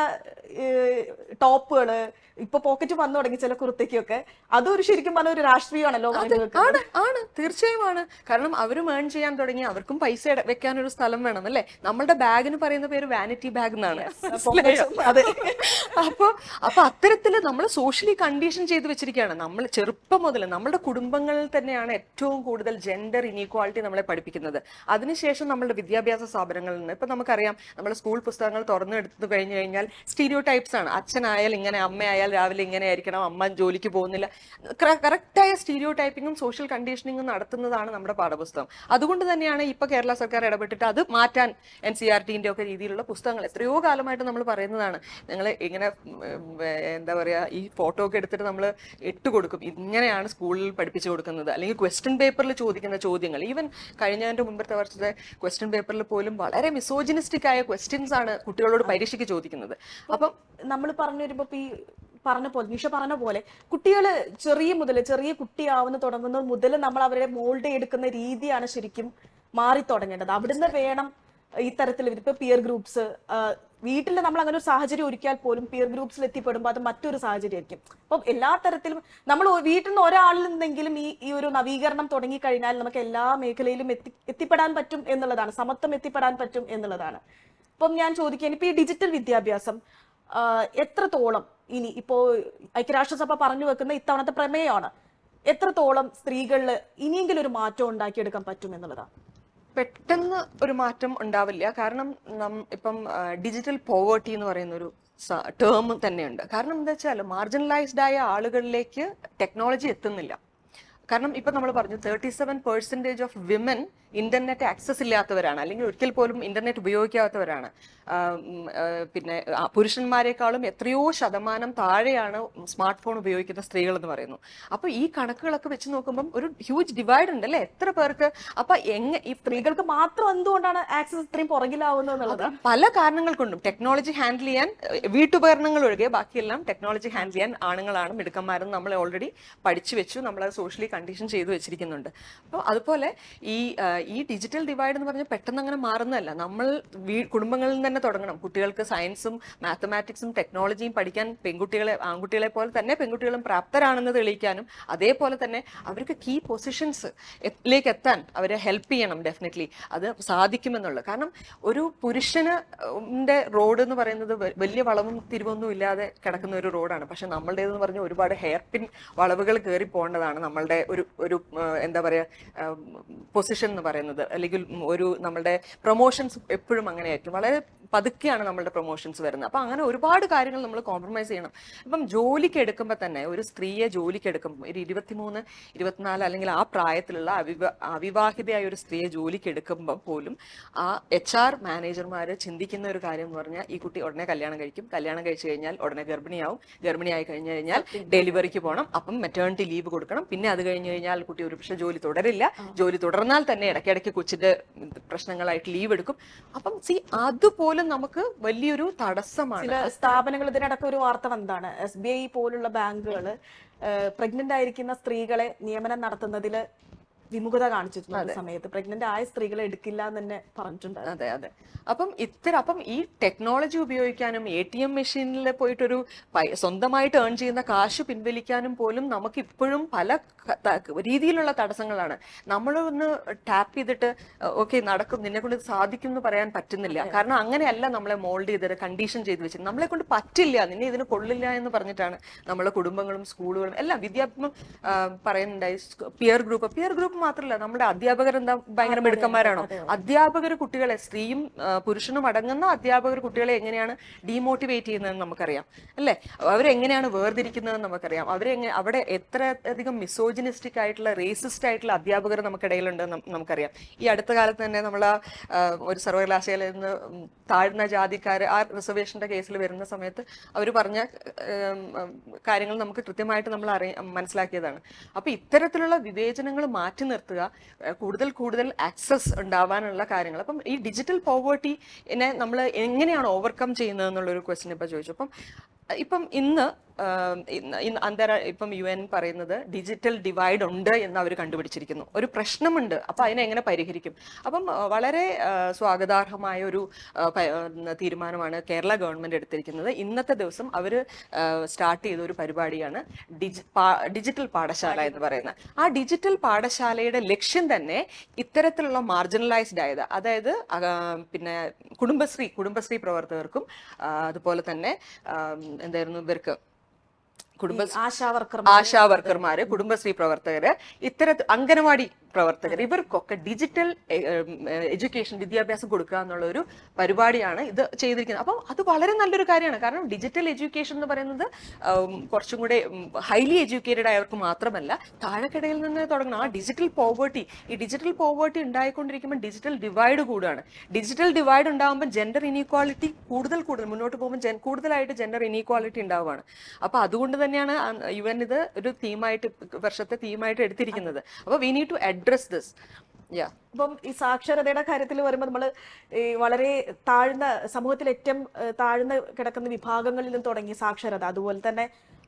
ടോപ്പുകള് ഇപ്പൊ പോക്കറ്റ് വന്നു തുടങ്ങി ചില കുർത്തയ്ക്കൊക്കെ അതൊരു ശരിക്കും പറഞ്ഞ ഒരു രാഷ്ട്രീയമാണല്ലോ മാറ്റി വെക്കുന്നത്. ആണ് ആണ് തീർച്ചയായും ആണ് കാരണം അവരും ഏൺ ചെയ്യാൻ തുടങ്ങി അവർക്കും പൈസ ഇട- വെക്കാനൊരു സ്ഥലം വേണം അല്ലേ നമ്മളുടെ ബാഗിന് പറയുന്ന പേര് വാനിറ്റി ബാഗ് എന്നാണ് മനസ്സിലായോ? അതെ അപ്പൊ അപ്പൊ അത്തരത്തില് നമ്മൾ സോഷ്യലി കണ്ടീഷൻ ചെയ്ത് വെച്ചിരിക്കുകയാണ് നമ്മൾ ചെറുപ്പം മുതൽ നമ്മുടെ കുടുംബങ്ങളിൽ തന്നെയാണ് ഏറ്റവും കൂടുതൽ ജെൻഡർ ഇനീക്വാളിറ്റി നമ്മളെ പഠിപ്പിക്കുന്നത് അതിനുശേഷം നമ്മുടെ വിദ്യാഭ്യാസ സ്ഥാപനങ്ങളിൽ നിന്ന് ഇപ്പൊ നമുക്കറിയാം നമ്മുടെ സ്കൂൾ പുസ്തകങ്ങൾ തുറന്നെടുത്തു കഴിഞ്ഞു കഴിഞ്ഞാൽ സ്റ്റീരിയോ ടൈപ്സ് ആണ് അച്ഛനായാൽ ഇങ്ങനെ അമ്മയായാൽ രാവിലെ ഇങ്ങനെ ആയിരിക്കണം അമ്മ ജോലിക്ക് പോകുന്നില്ല കറക്റ്റായ സ്റ്റീരിയോ ടൈപ്പിങ്ങും സോഷ്യൽ കണ്ടീഷനിങ്ങും നടത്തുന്നതാണ് നമ്മുടെ പാഠപുസ്തകം അതുകൊണ്ട് തന്നെയാണ് ഇപ്പൊ കേരള സർക്കാർ ഇടപെട്ടിട്ട് അത് മാറ്റാൻ എൻ സി ആർ ടിന്റെ ഒക്കെ രീതിയിലുള്ള പുസ്തകങ്ങൾ എത്രയോ കാലമായിട്ട് നമ്മൾ പറയുന്നതാണ് നിങ്ങൾ ഇങ്ങനെ ഉം, ഏർ, എന്താ പറയാ ഈ ഫോട്ടോ ഒക്കെ എടുത്തിട്ട് നമ്മൾ ഇട്ട് കൊടുക്കും ഇങ്ങനെയാണ് സ്കൂളിൽ പഠിപ്പിച്ചു കൊടുക്കുന്നത് അല്ലെങ്കിൽ ക്വസ്റ്റ്യൻ പേപ്പറിൽ ചോദിക്കുന്ന ചോദ്യങ്ങൾ ഈവൻ കഴിഞ്ഞതിന്റെ മുമ്പത്തെ വർഷത്തെ ക്വസ്റ്റ്യൻ പേപ്പറിൽ പോലും വളരെ മിസോജിനിസ്റ്റിക് ആയ ക്വസ്റ്റ്യൻസ് ആണ് കുട്ടികളോട് പരീക്ഷയ്ക്ക് ചോദിക്കുന്നത് അപ്പം നമ്മൾ പറഞ്ഞു വരുമ്പോ ഇപ്പൊ ഈ പറഞ്ഞ പോലെ നിഷ പറഞ്ഞ പോലെ കുട്ടികൾ ചെറിയ മുതൽ ചെറിയ കുട്ടിയാവുന്ന തുടങ്ങുന്നത് മുതൽ നമ്മൾ അവരെ മോൾഡ് എടുക്കുന്ന രീതിയാണ് ശരിക്കും മാറി തുടങ്ങേണ്ടത് അവിടുന്ന് വേണം ഇത്തരത്തിൽ ഇപ്പൊ പിയർ ഗ്രൂപ്പ്സ് വീട്ടിൽ നമ്മൾ അങ്ങനെ ഒരു സാഹചര്യം ഒരുക്കിയാൽ പോലും പിയർ ഗ്രൂപ്പ്സിൽ എത്തിപ്പെടുമ്പോൾ അത് മറ്റൊരു സാഹചര്യമായിരിക്കും അപ്പം എല്ലാ തരത്തിലും നമ്മൾ ഒ- വീട്ടിൽ നിന്ന് ഒരാളിൽ നിന്നെങ്കിലും ഈ ഈ ഒരു നവീകരണം തുടങ്ങിക്കഴിഞ്ഞാൽ നമുക്ക് എല്ലാ മേഖലയിലും എത്തി എത്തിപ്പെടാൻ പറ്റും എന്നുള്ളതാണ് സമത്വം എത്തിപ്പെടാൻ പറ്റും എന്നുള്ളതാണ് ഇപ്പം ഞാൻ ചോദിക്കുകയാണ് ഇപ്പൊ ഈ ഡിജിറ്റൽ വിദ്യാഭ്യാസം ആ, എത്രത്തോളം ഇനി ഇപ്പോ ഐക്യരാഷ്ട്രസഭ പറഞ്ഞു വെക്കുന്ന ഇത്തവണത്തെ പ്രമേയമാണ് എത്രത്തോളം സ്ത്രീകളിൽ ഇനിയെങ്കിലും ഒരു മാറ്റം ഉണ്ടാക്കിയെടുക്കാൻ പറ്റും എന്നുള്ളതാണ് പെട്ടെന്ന് ഒരു മാറ്റം ഉണ്ടാവില്ല കാരണം നം- ഇപ്പം ഡിജിറ്റൽ പോവേർട്ടി എന്ന് പറയുന്ന ഒരു ടേം തന്നെയുണ്ട് കാരണം എന്താ വെച്ചാൽ മാർജിനലൈസ്ഡ് ആയ ആളുകളിലേക്ക് ടെക്നോളജി എത്തുന്നില്ല കാരണം ഇപ്പൊ നമ്മൾ പറഞ്ഞു thirty seven percentage of women internet access ഇല്ലാത്തവരാണ് അല്ലെങ്കിൽ ഒരിക്കൽ പോലും ഇന്റർനെറ്റ് ഉപയോഗിക്കാത്തവരാണ് ആ, ഉം, ആ, പിന്നെ ആ, പുരുഷന്മാരെക്കാളും എത്രയോ ശതമാനം താഴെയാണ് സ്മാർട്ട് ഫോൺ ഉപയോഗിക്കുന്ന സ്ത്രീകൾ എന്ന് പറയുന്നു അപ്പൊ ഈ കണക്കുകളൊക്കെ വെച്ച് നോക്കുമ്പോൾ ഒരു ഹ്യൂജ് ഡിവൈഡ് ഉണ്ട് അല്ലേ എത്ര പേർക്ക് അപ്പൊ എങ്ങ ഈ സ്ത്രീകൾക്ക് മാത്രം എന്തുകൊണ്ടാണ് ആക്സസ് ഇത്രയും പുറകിലാവുന്നത് എന്നുള്ളത് അത് പല കാരണങ്ങൾ കൊണ്ടും ടെക്നോളജി ഹാൻഡിൽ ചെയ്യാൻ ഏഹ്, വീട്ടുപകരണങ്ങൾ ഒഴികെ ബാക്കിയെല്ലാം ടെക്നോളജി ഹാൻഡിൽ ചെയ്യാൻ ആണുങ്ങളാണ് മിടുക്കന്മാരെന്ന് നമ്മൾ ഓൾറെഡി പഠിച്ചു വെച്ചു നമ്മൾ അത് സോഷ്യലി കണ്ടീഷൻ ചെയ്തു വെച്ചിരിക്കുന്നുണ്ട് അപ്പോൾ അതുപോലെ ഈ ആ, ഈ ഡിജിറ്റൽ ഡിവൈഡ് എന്ന് പറഞ്ഞാൽ പെട്ടെന്ന് അങ്ങനെ മാറുന്നതല്ല നമ്മൾ വീ കുടുംബങ്ങളിൽ നിന്ന് തന്നെ തുടങ്ങണം കുട്ടികൾക്ക് സയൻസും മാത്തമാറ്റിക്സും ടെക്നോളജിയും പഠിക്കാൻ പെൺകുട്ടികളെ ആൺകുട്ടികളെ പോലെ തന്നെ പെൺകുട്ടികളും പ്രാപ്തരാണെന്ന് തെളിയിക്കാനും അതേപോലെ തന്നെ അവർക്ക് കീ പൊസിഷൻസ് ലേക്ക് എത്താൻ അവരെ ഹെൽപ്പ് ചെയ്യണം ഡെഫിനറ്റ്ലി അത് സാധിക്കുമെന്നുള്ളത് കാരണം ഒരു പുരുഷന് ന്റെ റോഡ് എന്ന് പറയുന്നത് വ- വലിയ വളവും തിരിവൊന്നും ഇല്ലാതെ കിടക്കുന്ന ഒരു റോഡാണ് പക്ഷെ നമ്മളുടേതെന്ന് പറഞ്ഞാൽ ഒരുപാട് ഹെയർ പിൻ വളവുകൾ കയറി പോകേണ്ടതാണ് നമ്മളുടെ ഒരു ഒരു ആ, എന്താ പറയുക പൊസിഷൻ എന്ന് പറയുന്നത് അല്ലെങ്കിൽ ഒരു നമ്മളുടെ പ്രൊമോഷൻസ് എപ്പോഴും അങ്ങനെയായിരിക്കും വളരെ പതുക്കെയാണ് നമ്മളുടെ പ്രൊമോഷൻസ് വരുന്നത് അപ്പം അങ്ങനെ ഒരുപാട് കാര്യങ്ങൾ നമ്മൾ കോംപ്രമൈസ് ചെയ്യണം ഇപ്പം ജോലിക്ക് എടുക്കുമ്പോൾ തന്നെ ഒരു സ്ത്രീയെ ജോലിക്ക് എടുക്കുമ്പോൾ ഒരു ഇരുപത്തിമൂന്ന് ഇരുപത്തിനാല് അല്ലെങ്കിൽ ആ പ്രായത്തിലുള്ള അവിവ അവിവാഹിതയായ ഒരു സ്ത്രീയെ ജോലിക്ക് എടുക്കുമ്പോൾ പോലും ആ എച്ച് ആർ മാനേജർമാർ ചിന്തിക്കുന്ന ഒരു കാര്യം എന്ന് പറഞ്ഞാൽ ഈ കുട്ടി ഉടനെ കല്യാണം കഴിക്കും കല്യാണം കഴിച്ചു കഴിഞ്ഞാൽ ഉടനെ ഗർഭിണിയാവും ഗർഭിണിയായി കഴിഞ്ഞു കഴിഞ്ഞാൽ ഡെലിവറിക്ക് പോകണം അപ്പം മെറ്റേണിറ്റി ലീവ് കൊടുക്കണം പിന്നെ അത് കഴിഞ്ഞ് കഴിഞ്ഞാൽ കുട്ടി ഒരു പക്ഷേ ജോലി തുടരില്ല ജോലി തുടർന്നാൽ തന്നെ ഇടയ്ക്കിടയ്ക്ക് കൊച്ചിന്റെ പ്രശ്നങ്ങളായിട്ട് ലീവ് എടുക്കും അപ്പം സി അതുപോലും നമുക്ക് വലിയൊരു തടസ്സമാണ് ചില സ്ഥാപനങ്ങൾ ഇതിനടക്കം ഒരു വാർത്ത വന്നതാണ് എസ് ബി ഐ പോലുള്ള ബാങ്കുകൾ പ്രഗ്നന്റ് ആയിരിക്കുന്ന സ്ത്രീകളെ നിയമനം നടത്തുന്നതിൽ വിമുഖത കാണിച്ചിരുന്നു ആ സമയത്ത് പ്രഗ്നന്റ് ആയ സ്ത്രീകളെ എടുക്കില്ല എന്ന് തന്നെ പറഞ്ഞിട്ടുണ്ട് അതെ അതെ അപ്പം ഇത്തരം അപ്പം ഈ ടെക്നോളജി ഉപയോഗിക്കാനും എ ടി എം മെഷീനിൽ പോയിട്ടൊരു പൈ- സ്വന്തമായിട്ട് ഏൺ ചെയ്യുന്ന കാശ് പിൻവലിക്കാനും പോലും നമുക്ക് ഇപ്പോഴും പല ക- ത- രീതിയിലുള്ള തടസ്സങ്ങളാണ് നമ്മളൊന്ന് ടാപ്പ് ചെയ്തിട്ട് ഓക്കെ നടക്കും നിന്നെ കൊണ്ട് ഇത് സാധിക്കും എന്ന് പറയാൻ പറ്റുന്നില്ല കാരണം അങ്ങനെയല്ല നമ്മളെ മോൾഡ് ചെയ്തത് കണ്ടീഷൻ ചെയ്ത് വെച്ചിരുന്നത് നമ്മളെ കൊണ്ട് പറ്റില്ല നിന്നെ ഇതിന് കൊള്ളില്ല എന്ന് പറഞ്ഞിട്ടാണ് നമ്മളെ കുടുംബങ്ങളും സ്കൂളുകളും എല്ലാം വിദ്യാഭ്യാസം ആ, പറയുന്നുണ്ടായി പിയർ ഗ്രൂപ്പ് പിയർ ഗ്രൂപ്പ് മാത്രമല്ല നമ്മുടെ അധ്യാപകർ എന്താ ഭയങ്കര മിടുക്കന്മാരാണോ അധ്യാപകർ കുട്ടികളെ സ്ത്രീയും ആ, പുരുഷനും അടങ്ങുന്ന അധ്യാപകർ കുട്ടികളെ എങ്ങനെയാണ് ഡീമോട്ടിവേറ്റ് ചെയ്യുന്നതെന്ന് നമുക്കറിയാം അല്ലേ അവരെങ്ങനെയാണ് വേർതിരിക്കുന്നതെന്ന് നമുക്കറിയാം അവരെ എങ്ങനെ അവിടെ എത്ര അധികം മിസോജിനിസ്റ്റിക് ആയിട്ടുള്ള റേസിസ്റ്റ് ആയിട്ടുള്ള അധ്യാപകർ നമുക്കിടയിലുണ്ട് നം- നമുക്കറിയാം ഈ അടുത്ത കാലത്ത് തന്നെ നമ്മൾ ഒരു സർവകലാശാലയിൽ നിന്ന് ഉം, താഴ്ന്ന ജാതിക്കാർ ആ റിസർവേഷന്റെ കേസിൽ വരുന്ന സമയത്ത് അവർ പറഞ്ഞ ഉം, ഉം, കാര്യങ്ങൾ നമുക്ക് കൃത്യമായിട്ട് നമ്മൾ അറിയ മനസ്സിലാക്കിയതാണ് അപ്പൊ ഇത്തരത്തിലുള്ള വിവേചനങ്ങൾ മാറ്റി നിർത്തുക ഏഹ് കൂടുതൽ കൂടുതൽ ആക്സസ് ഉണ്ടാവാനുള്ള കാര്യങ്ങൾ അപ്പം ഈ ഡിജിറ്റൽ പോവേർട്ടിനെ നമ്മൾ എങ്ങനെയാണ് ഓവർകം ചെയ്യുന്നത് എന്നുള്ളൊരു ക്വസ്റ്റ്യൻ ഇപ്പൊ ചോദിച്ചു അപ്പം ഇപ്പം ഇന്ന് ആം, ഇന്ന് ഇന്ന് അന്തരാ ഇപ്പം യു എൻ പറയുന്നത് ഡിജിറ്റൽ ഡിവൈഡ് ഉണ്ട് എന്ന് അവർ കണ്ടുപിടിച്ചിരിക്കുന്നു ഒരു പ്രശ്നമുണ്ട് അപ്പൊ അതിനെ എങ്ങനെ പരിഹരിക്കും അപ്പം ആ, വളരെ ആ, സ്വാഗതാർഹമായ ഒരു ആ, പ- ആ, തീരുമാനമാണ് കേരള ഗവൺമെന്റ് എടുത്തിരിക്കുന്നത് ഇന്നത്തെ ദിവസം അവർ സ്റ്റാർട്ട് ചെയ്ത ഒരു പരിപാടിയാണ് ഡിജി പാ- ഡിജിറ്റൽ പാഠശാല എന്ന് പറയുന്നത് ആ ഡിജിറ്റൽ പാഠശാലയുടെ ലക്ഷ്യം തന്നെ ഇത്തരത്തിലുള്ള മാർജിനലൈസ്ഡ് ആയത് അതായത് ആ, പിന്നെ കുടുംബശ്രീ കുടുംബശ്രീ പ്രവർത്തകർക്കും ആ, അതുപോലെ തന്നെ ആ, എന്തായിരുന്നു ഇവർക്ക് കുടുംബ ആശാ വർക്കർ ആശാ വർക്കർമാര് കുടുംബശ്രീ പ്രവർത്തകര് ഇത്തരത്തിൽ അംഗനവാടി പ്രവർത്തകർ ഇവർക്കൊക്കെ ഡിജിറ്റൽ എഡ്യൂക്കേഷൻ വിദ്യാഭ്യാസം കൊടുക്കുക എന്നുള്ള ഒരു പരിപാടിയാണ് ഇത് ചെയ്തിരിക്കുന്നത് അപ്പം അത് വളരെ നല്ലൊരു കാര്യമാണ് കാരണം ഡിജിറ്റൽ എഡ്യൂക്കേഷൻ എന്ന് പറയുന്നത് ഉം, കുറച്ചും കൂടെ ഹൈലി എഡ്യൂക്കേറ്റഡ് ആയവർക്ക് മാത്രമല്ല താഴെക്കിടയിൽ നിന്ന് തുടങ്ങണം ആ ഡിജിറ്റൽ പോവേർട്ടി ഈ ഡിജിറ്റൽ പോവേർട്ടി ഉണ്ടായിക്കൊണ്ടിരിക്കുമ്പോൾ ഡിജിറ്റൽ ഡിവൈഡ് കൂടുകയാണ് ഡിജിറ്റൽ ഡിവൈഡ് ഉണ്ടാകുമ്പോൾ ജെൻഡർ ഇനീക്വാളിറ്റി കൂടുതൽ കൂടുതൽ മുന്നോട്ട് പോകുമ്പോൾ ജൻ കൂടുതലായിട്ട് ജെൻഡർ ഇനീക്വാളിറ്റി ഉണ്ടാവുകയാണ് അപ്പൊ അതുകൊണ്ട് തന്നെയാണ് യു എൻ ഇത് ഒരു തീമായിട്ട് വർഷത്തെ തീമായിട്ട് എടുത്തിരിക്കുന്നത് അപ്പൊ we need to address this യാ ഇപ്പം ഈ സാക്ഷരതയുടെ കാര്യത്തിൽ വരുമ്പോൾ നമ്മൾ വളരെ താഴ്ന്ന സമൂഹത്തിൽ ഏറ്റവും ഏഹ്, താഴ്ന്ന കിടക്കുന്ന വിഭാഗങ്ങളിൽ നിന്ന് തുടങ്ങി സാക്ഷരത അതുപോലെ തന്നെ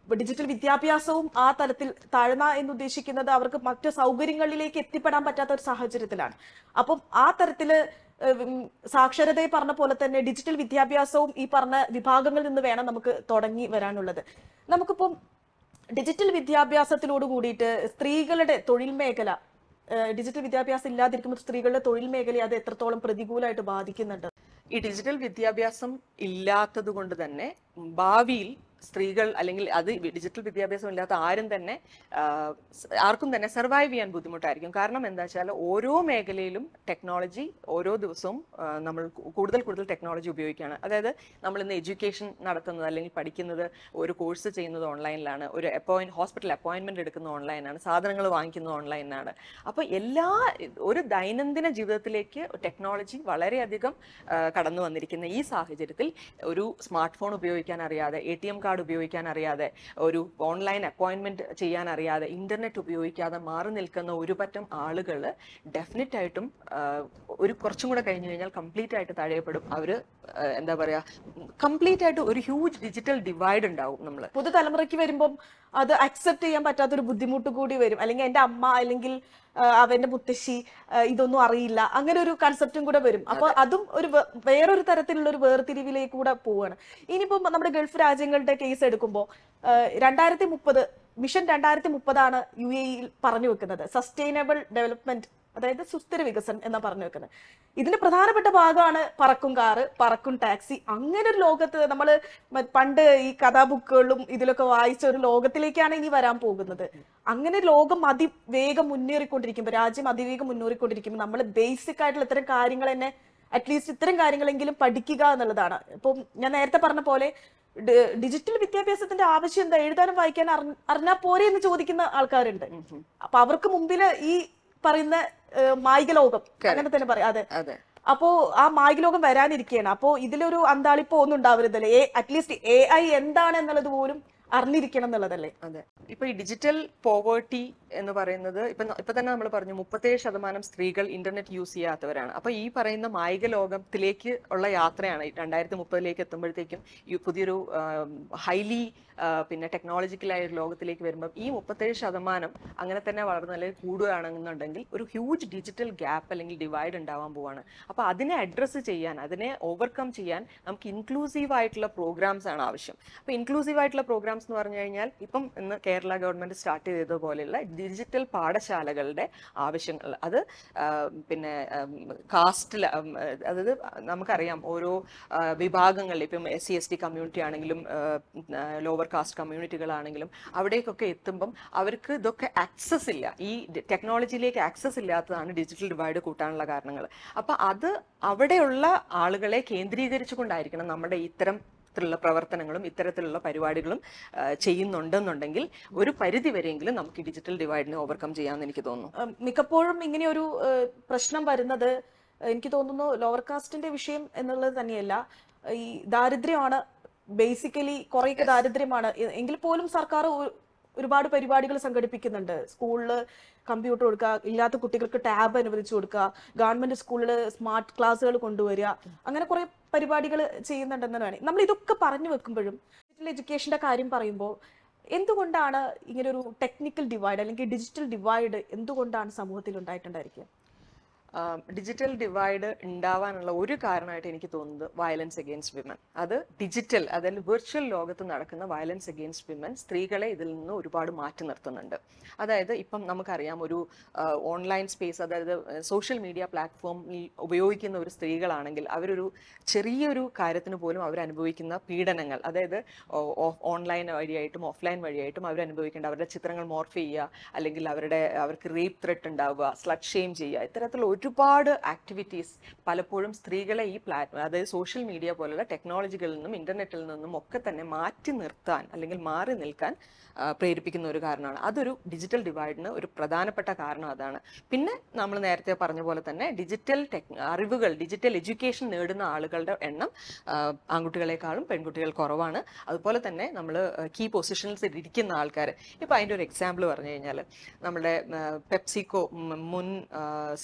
ഡിജിറ്റൽ വിദ്യാഭ്യാസവും ആ തലത്തിൽ താഴ്ന്ന എന്ന് ഉദ്ദേശിക്കുന്നത് അവർക്ക് മറ്റു സൗകര്യങ്ങളിലേക്ക് എത്തിപ്പെടാൻ പറ്റാത്ത ഒരു സാഹചര്യത്തിലാണ് അപ്പം ആ തരത്തില് ഏഹ്, ഉം, സാക്ഷരതയെ പറഞ്ഞ പോലെ തന്നെ ഡിജിറ്റൽ വിദ്യാഭ്യാസവും ഈ പറഞ്ഞ വിഭാഗങ്ങളിൽ നിന്ന് വേണം നമുക്ക് തുടങ്ങി വരാനുള്ളത് നമുക്കിപ്പം ഡിജിറ്റൽ വിദ്യാഭ്യാസത്തിലോട് കൂടിയിട്ട് സ്ത്രീകളുടെ തൊഴിൽ മേഖല ഏഹ്, ഡിജിറ്റൽ വിദ്യാഭ്യാസം ഇല്ലാതിരിക്കുമ്പോൾ സ്ത്രീകളുടെ തൊഴിൽ മേഖലയെ അത് എത്രത്തോളം പ്രതികൂലമായിട്ട് ബാധിക്കുന്നുണ്ട് ഈ ഡിജിറ്റൽ വിദ്യാഭ്യാസം ഇല്ലാത്തത് കൊണ്ട് തന്നെ ഭാവിയിൽ സ്ത്രീകൾ അല്ലെങ്കിൽ അത് ഡിജിറ്റൽ വിദ്യാഭ്യാസം ഇല്ലാത്ത ആരും തന്നെ ആ, സ് ആർക്കും തന്നെ സർവൈവ് ചെയ്യാൻ ബുദ്ധിമുട്ടായിരിക്കും കാരണം എന്താ വെച്ചാൽ ഓരോ മേഖലയിലും ടെക്നോളജി ഓരോ ദിവസവും ആ, നമ്മൾ കു- കൂടുതൽ കൂടുതൽ ടെക്നോളജി ഉപയോഗിക്കുകയാണ് അതായത് നമ്മൾ ഇന്ന് എഡ്യൂക്കേഷൻ നടത്തുന്നത് അല്ലെങ്കിൽ പഠിക്കുന്നത് ഒരു കോഴ്സ് ചെയ്യുന്നത് ഓൺലൈനിലാണ് ഒരു അപ്പോയിന്റ് ഹോസ്പിറ്റൽ അപ്പോയിന്റ്മെന്റ് എടുക്കുന്നത് ഓൺലൈനാണ് സാധനങ്ങൾ വാങ്ങിക്കുന്നത് ഓൺലൈനാണ് അപ്പോൾ എല്ലാ ഒരു ദൈനംദിന ജീവിതത്തിലേക്ക് ടെക്നോളജി വളരെയധികം ആ, കടന്നു വന്നിരിക്കുന്ന ഈ സാഹചര്യത്തിൽ ഒരു സ്മാർട്ട് ഫോൺ ഉപയോഗിക്കാൻ അറിയാതെ എ ടി എം കാർഡ് ഉപയോഗിക്കാൻ അറിയാതെ ഒരു ഓൺലൈൻ അപ്പോയിന്റ്മെന്റ് ചെയ്യാൻ അറിയാതെ ഇന്റർനെറ്റ് ഉപയോഗിക്കാതെ മാറി നിൽക്കുന്ന ഒരു പറ്റം ആളുകൾ ഡെഫിനറ്റ് ആയിട്ടും ആ, ഒരു കുറച്ചും കൂടെ കഴിഞ്ഞു കഴിഞ്ഞാൽ കംപ്ലീറ്റ് ആയിട്ട് തഴയപ്പെടും അവർ എന്താ പറയാ കംപ്ലീറ്റ് ആയിട്ട് ഒരു ഹ്യൂജ് ഡിജിറ്റൽ ഡിവൈഡ് ഉണ്ടാവും നമ്മൾ പുതുതലമുറയ്ക്ക് വരുമ്പം അത് അക്സെപ്റ്റ് ചെയ്യാൻ പറ്റാത്തൊരു ബുദ്ധിമുട്ട് കൂടി വരും അല്ലെങ്കിൽ എന്റെ അമ്മ അല്ലെങ്കിൽ ആ, അവന്റെ മുത്തശ്ശി ആ, ഇതൊന്നും അറിയില്ല അങ്ങനെ ഒരു കൺസെപ്റ്റും കൂടെ വരും അപ്പൊ അതും ഒരു വേ- വേറൊരു തരത്തിലുള്ള ഒരു വേർതിരിവിലേക്ക് കൂടെ പോവാണ് ഇനിയിപ്പം നമ്മുടെ ഗൾഫ് രാജ്യങ്ങളുടെ കേസ് എടുക്കുമ്പോൾ രണ്ടായിരത്തി മുപ്പത് മിഷൻ രണ്ടായിരത്തി മുപ്പതാണ് യു എയിൽ പറഞ്ഞു വെക്കുന്നത് സസ്റ്റൈനബിൾ ഡെവലപ്മെന്റ് അതായത് സുസ്ഥിര വികസനം എന്നാ പറഞ്ഞു വെക്കുന്നത് ഇതിന്റെ പ്രധാനപ്പെട്ട ഭാഗമാണ് പറക്കും കാറ് പറക്കും ടാക്സി അങ്ങനെ ഒരു ലോകത്ത് നമ്മൾ പണ്ട് ഈ കഥാബുക്കുകളിലും ഇതിലൊക്കെ വായിച്ച ഒരു ലോകത്തിലേക്കാണ് ഇനി വരാൻ പോകുന്നത് അങ്ങനെ ലോകം അതിവേഗം മുന്നേറിക്കൊണ്ടിരിക്കുമ്പോൾ രാജ്യം അതിവേഗം മുന്നേറിക്കൊണ്ടിരിക്കുമ്പോൾ നമ്മൾ ബേസിക് ആയിട്ടുള്ള ഇത്തരം കാര്യങ്ങൾ തന്നെ അറ്റ്ലീസ്റ്റ് ഇത്തരം കാര്യങ്ങളെങ്കിലും പഠിക്കുക എന്നുള്ളതാണ് ഇപ്പം ഞാൻ നേരത്തെ പറഞ്ഞ പോലെ ഡി- ഡിജിറ്റൽ വിദ്യാഭ്യാസത്തിന്റെ ആവശ്യം എന്താ എഴുതാനും വായിക്കാനും അറിഞ്ഞ- അറിഞ്ഞാൽ പോരെ എന്ന് ചോദിക്കുന്ന ആൾക്കാരുണ്ട് അപ്പൊ അവർക്ക് മുമ്പിൽ ഈ പറയുന്ന ഏഹ്, മായിക ലോകം അങ്ങനെ തന്നെ പറയാം അതെ അതെ അപ്പോ ആ മായിക ലോകം വരാനിരിക്കുകയാണ് അപ്പോ ഇതിലൊരു അന്താളിപ്പോ ഒന്നും ഉണ്ടാവരുതല്ലേ എ അറ്റ്ലീസ്റ്റ് എ ഐ എന്താണ് എന്നുള്ളത് പോലും അറിഞ്ഞിരിക്കണം എന്നുള്ളതല്ലേ അതെ ഇപ്പൊ ഈ ഡിജിറ്റൽ പോവേർട്ടി എന്ന് പറയുന്നത് ഇപ്പൊ ന- ഇപ്പൊ തന്നെ നമ്മൾ പറഞ്ഞു മുപ്പത്തേഴ് ശതമാനം സ്ത്രീകൾ ഇന്റർനെറ്റ് യൂസ് ചെയ്യാത്തവരാണ് അപ്പൊ ഈ പറയുന്ന മായിക ലോകത്തിലേക്ക് ഉള്ള യാത്രയാണ് ഈ രണ്ടായിരത്തി മുപ്പതിലേക്ക് എത്തുമ്പോഴത്തേക്കും ഈ പുതിയൊരു ഹൈലി പിന്നെ ടെക്നോളജിക്കലായ ഒരു ലോകത്തിലേക്ക് വരുമ്പോൾ ഈ മുപ്പത്തേഴ് ശതമാനം അങ്ങനെ തന്നെ വളർന്ന് അല്ലെങ്കിൽ കൂടുകയാണെന്നുണ്ടെങ്കിൽ ഒരു ഹ്യൂജ് ഡിജിറ്റൽ ഗ്യാപ്പ് അല്ലെങ്കിൽ ഡിവൈഡ് ഉണ്ടാവാൻ പോവാണ് അപ്പൊ അതിനെ അഡ്രസ്സ് ചെയ്യാൻ അതിനെ ഓവർകം ചെയ്യാൻ നമുക്ക് ഇൻക്ലൂസീവ് ആയിട്ടുള്ള പ്രോഗ്രാംസ് ആണ് ആവശ്യം അപ്പൊ ഇൻക്ലൂസീവ് ആയിട്ടുള്ള പ്രോഗ്രാംസ് എന്ന് പറഞ്ഞു കഴിഞ്ഞാൽ ഇപ്പം ഇന്ന് കേരള ഗവൺമെന്റ് സ്റ്റാർട്ട് ചെയ്തതുപോലെയുള്ള ഡിജിറ്റൽ പാഠശാലകളുടെ ആവശ്യങ്ങൾ അത് ആ, പിന്നെ കാസ്റ്റിൽ അതായത് നമുക്കറിയാം ഓരോ ആ, വിഭാഗങ്ങളിൽ ഇപ്പം S C S T community ആണെങ്കിലും ലോവർ കാസ്റ്റ് കമ്മ്യൂണിറ്റികളാണെങ്കിലും അവിടേക്കൊക്കെ എത്തുമ്പം അവർക്ക് ഇതൊക്കെ ആക്സസ് ഇല്ല ഈ ടെക്നോളജിയിലേക്ക് ആക്സസ് ഇല്ലാത്തതാണ് ഡിജിറ്റൽ ഡിവൈഡ് കൂട്ടാനുള്ള കാരണങ്ങൾ അപ്പൊ അത് അവിടെയുള്ള ആളുകളെ കേന്ദ്രീകരിച്ചുകൊണ്ടായിരിക്കണം നമ്മുടെ ഇത്തരം ത്തിലുള്ള പ്രവർത്തനങ്ങളും ഇത്തരത്തിലുള്ള പരിപാടികളും ആ, ചെയ്യുന്നുണ്ടെന്നുണ്ടെങ്കിൽ ഒരു പരിധി വരെയെങ്കിലും നമുക്ക് ഈ ഡിജിറ്റൽ ഡിവൈഡിനെ ഓവർകം ചെയ്യാമെന്ന് എനിക്ക് തോന്നുന്നു ഉം, മിക്കപ്പോഴും ഇങ്ങനെ ഒരു ഏഹ്, പ്രശ്നം വരുന്നത് എനിക്ക് തോന്നുന്നു ലോവർ കാസ്റ്റിന്റെ വിഷയം എന്നുള്ളത് തന്നെയല്ല ഈ ദാരിദ്ര്യമാണ് ബേസിക്കലി കുറേയൊക്കെ ദാരിദ്ര്യമാണ് എ- എങ്കിൽ പോലും സർക്കാർ ഒ- ഒരുപാട് പരിപാടികൾ സംഘടിപ്പിക്കുന്നുണ്ട് സ്കൂളിൽ കമ്പ്യൂട്ടർ കൊടുക്കുക ഇല്ലാത്ത കുട്ടികൾക്ക് ടാബ് അനുവദിച്ചു കൊടുക്കുക ഗവൺമെന്റ് സ്കൂളിൽ സ്മാർട്ട് ക്ലാസ്സുകൾ കൊണ്ടുവരിക അങ്ങനെ കുറെ പരിപാടികൾ ചെയ്യുന്നുണ്ടെന്ന് വേണേ നമ്മൾ ഇതൊക്കെ പറഞ്ഞു വെക്കുമ്പോഴും ഡിജിറ്റൽ എഡ്യൂക്കേഷന്റെ കാര്യം പറയുമ്പോൾ എന്തുകൊണ്ടാണ് ഇങ്ങനെ ഒരു ടെക്നിക്കൽ ഡിവൈഡ് അല്ലെങ്കിൽ ഡിജിറ്റൽ ഡിവൈഡ് എന്തുകൊണ്ടാണ് സമൂഹത്തിൽ ഉണ്ടായിട്ടുണ്ടായിരിക്കുക ഡിജിറ്റൽ ഡിവൈഡ് ഉണ്ടാവാനുള്ള ഒരു കാരണമായിട്ട് എനിക്ക് തോന്നുന്നത് വയലൻസ് അഗെയിൻസ്റ്റ് വിമൻ അത് ഡിജിറ്റൽ അതായത് വിർച്വൽ ലോകത്ത് നടക്കുന്ന വയലൻസ് അഗെയിൻസ്റ്റ് വിമൻ സ്ത്രീകളെ ഇതിൽ നിന്ന് ഒരുപാട് മാറ്റി നിർത്തുന്നുണ്ട് അതായത് ഇപ്പം നമുക്കറിയാം ഒരു ഓൺലൈൻ സ്പേസ് അതായത് സോഷ്യൽ മീഡിയ പ്ലാറ്റ്ഫോമിൽ ഉപയോഗിക്കുന്ന ഒരു സ്ത്രീകളാണെങ്കിൽ അവരൊരു ചെറിയൊരു കാര്യത്തിന് പോലും അവർ അനുഭവിക്കുന്ന പീഡനങ്ങൾ അതായത് ഓൺലൈൻ വഴിയായിട്ടും ഓഫ്ലൈൻ വഴിയായിട്ടും അവർ അനുഭവിക്കേണ്ട അവരുടെ ചിത്രങ്ങൾ മോർഫ് ചെയ്യുക അല്ലെങ്കിൽ അവരുടെ അവർക്ക് റേപ്പ് ത്രെട്ട് ഉണ്ടാവുക സ്ലട്ട് ഷെയിം ചെയ്യുക ഇത്തരത്തിലുള്ള ഒരുപാട് ആക്ടിവിറ്റീസ് പലപ്പോഴും സ്ത്രീകളെ ഈ പ്ലാറ്റ് അതായത് സോഷ്യൽ മീഡിയ പോലുള്ള ടെക്നോളജികളിൽ നിന്നും ഇന്റർനെറ്റിൽ നിന്നും ഒക്കെ തന്നെ മാറ്റി നിർത്താൻ അല്ലെങ്കിൽ മാറി നിൽക്കാൻ ആ, പ്രേരിപ്പിക്കുന്ന ഒരു കാരണമാണ് അതൊരു ഡിജിറ്റൽ ഡിവൈഡിന് ഒരു പ്രധാനപ്പെട്ട കാരണം അതാണ് പിന്നെ നമ്മൾ നേരത്തെ പറഞ്ഞ പോലെ തന്നെ ഡിജിറ്റൽ ടെക് അറിവുകൾ ഡിജിറ്റൽ എഡ്യൂക്കേഷൻ നേടുന്ന ആളുകളുടെ എണ്ണം ആ, ആൺകുട്ടികളെക്കാളും പെൺകുട്ടികൾ കുറവാണ് അതുപോലെ തന്നെ നമ്മൾ കീ പൊസിഷൻസിൽ ഇരിക്കുന്ന ആൾക്കാർ ഇപ്പം അതിൻ്റെ ഒരു എക്സാമ്പിൾ പറഞ്ഞു കഴിഞ്ഞാൽ നമ്മുടെ പെപ്സിക്കോ മുൻ സിഇഒ ആയിരുന്ന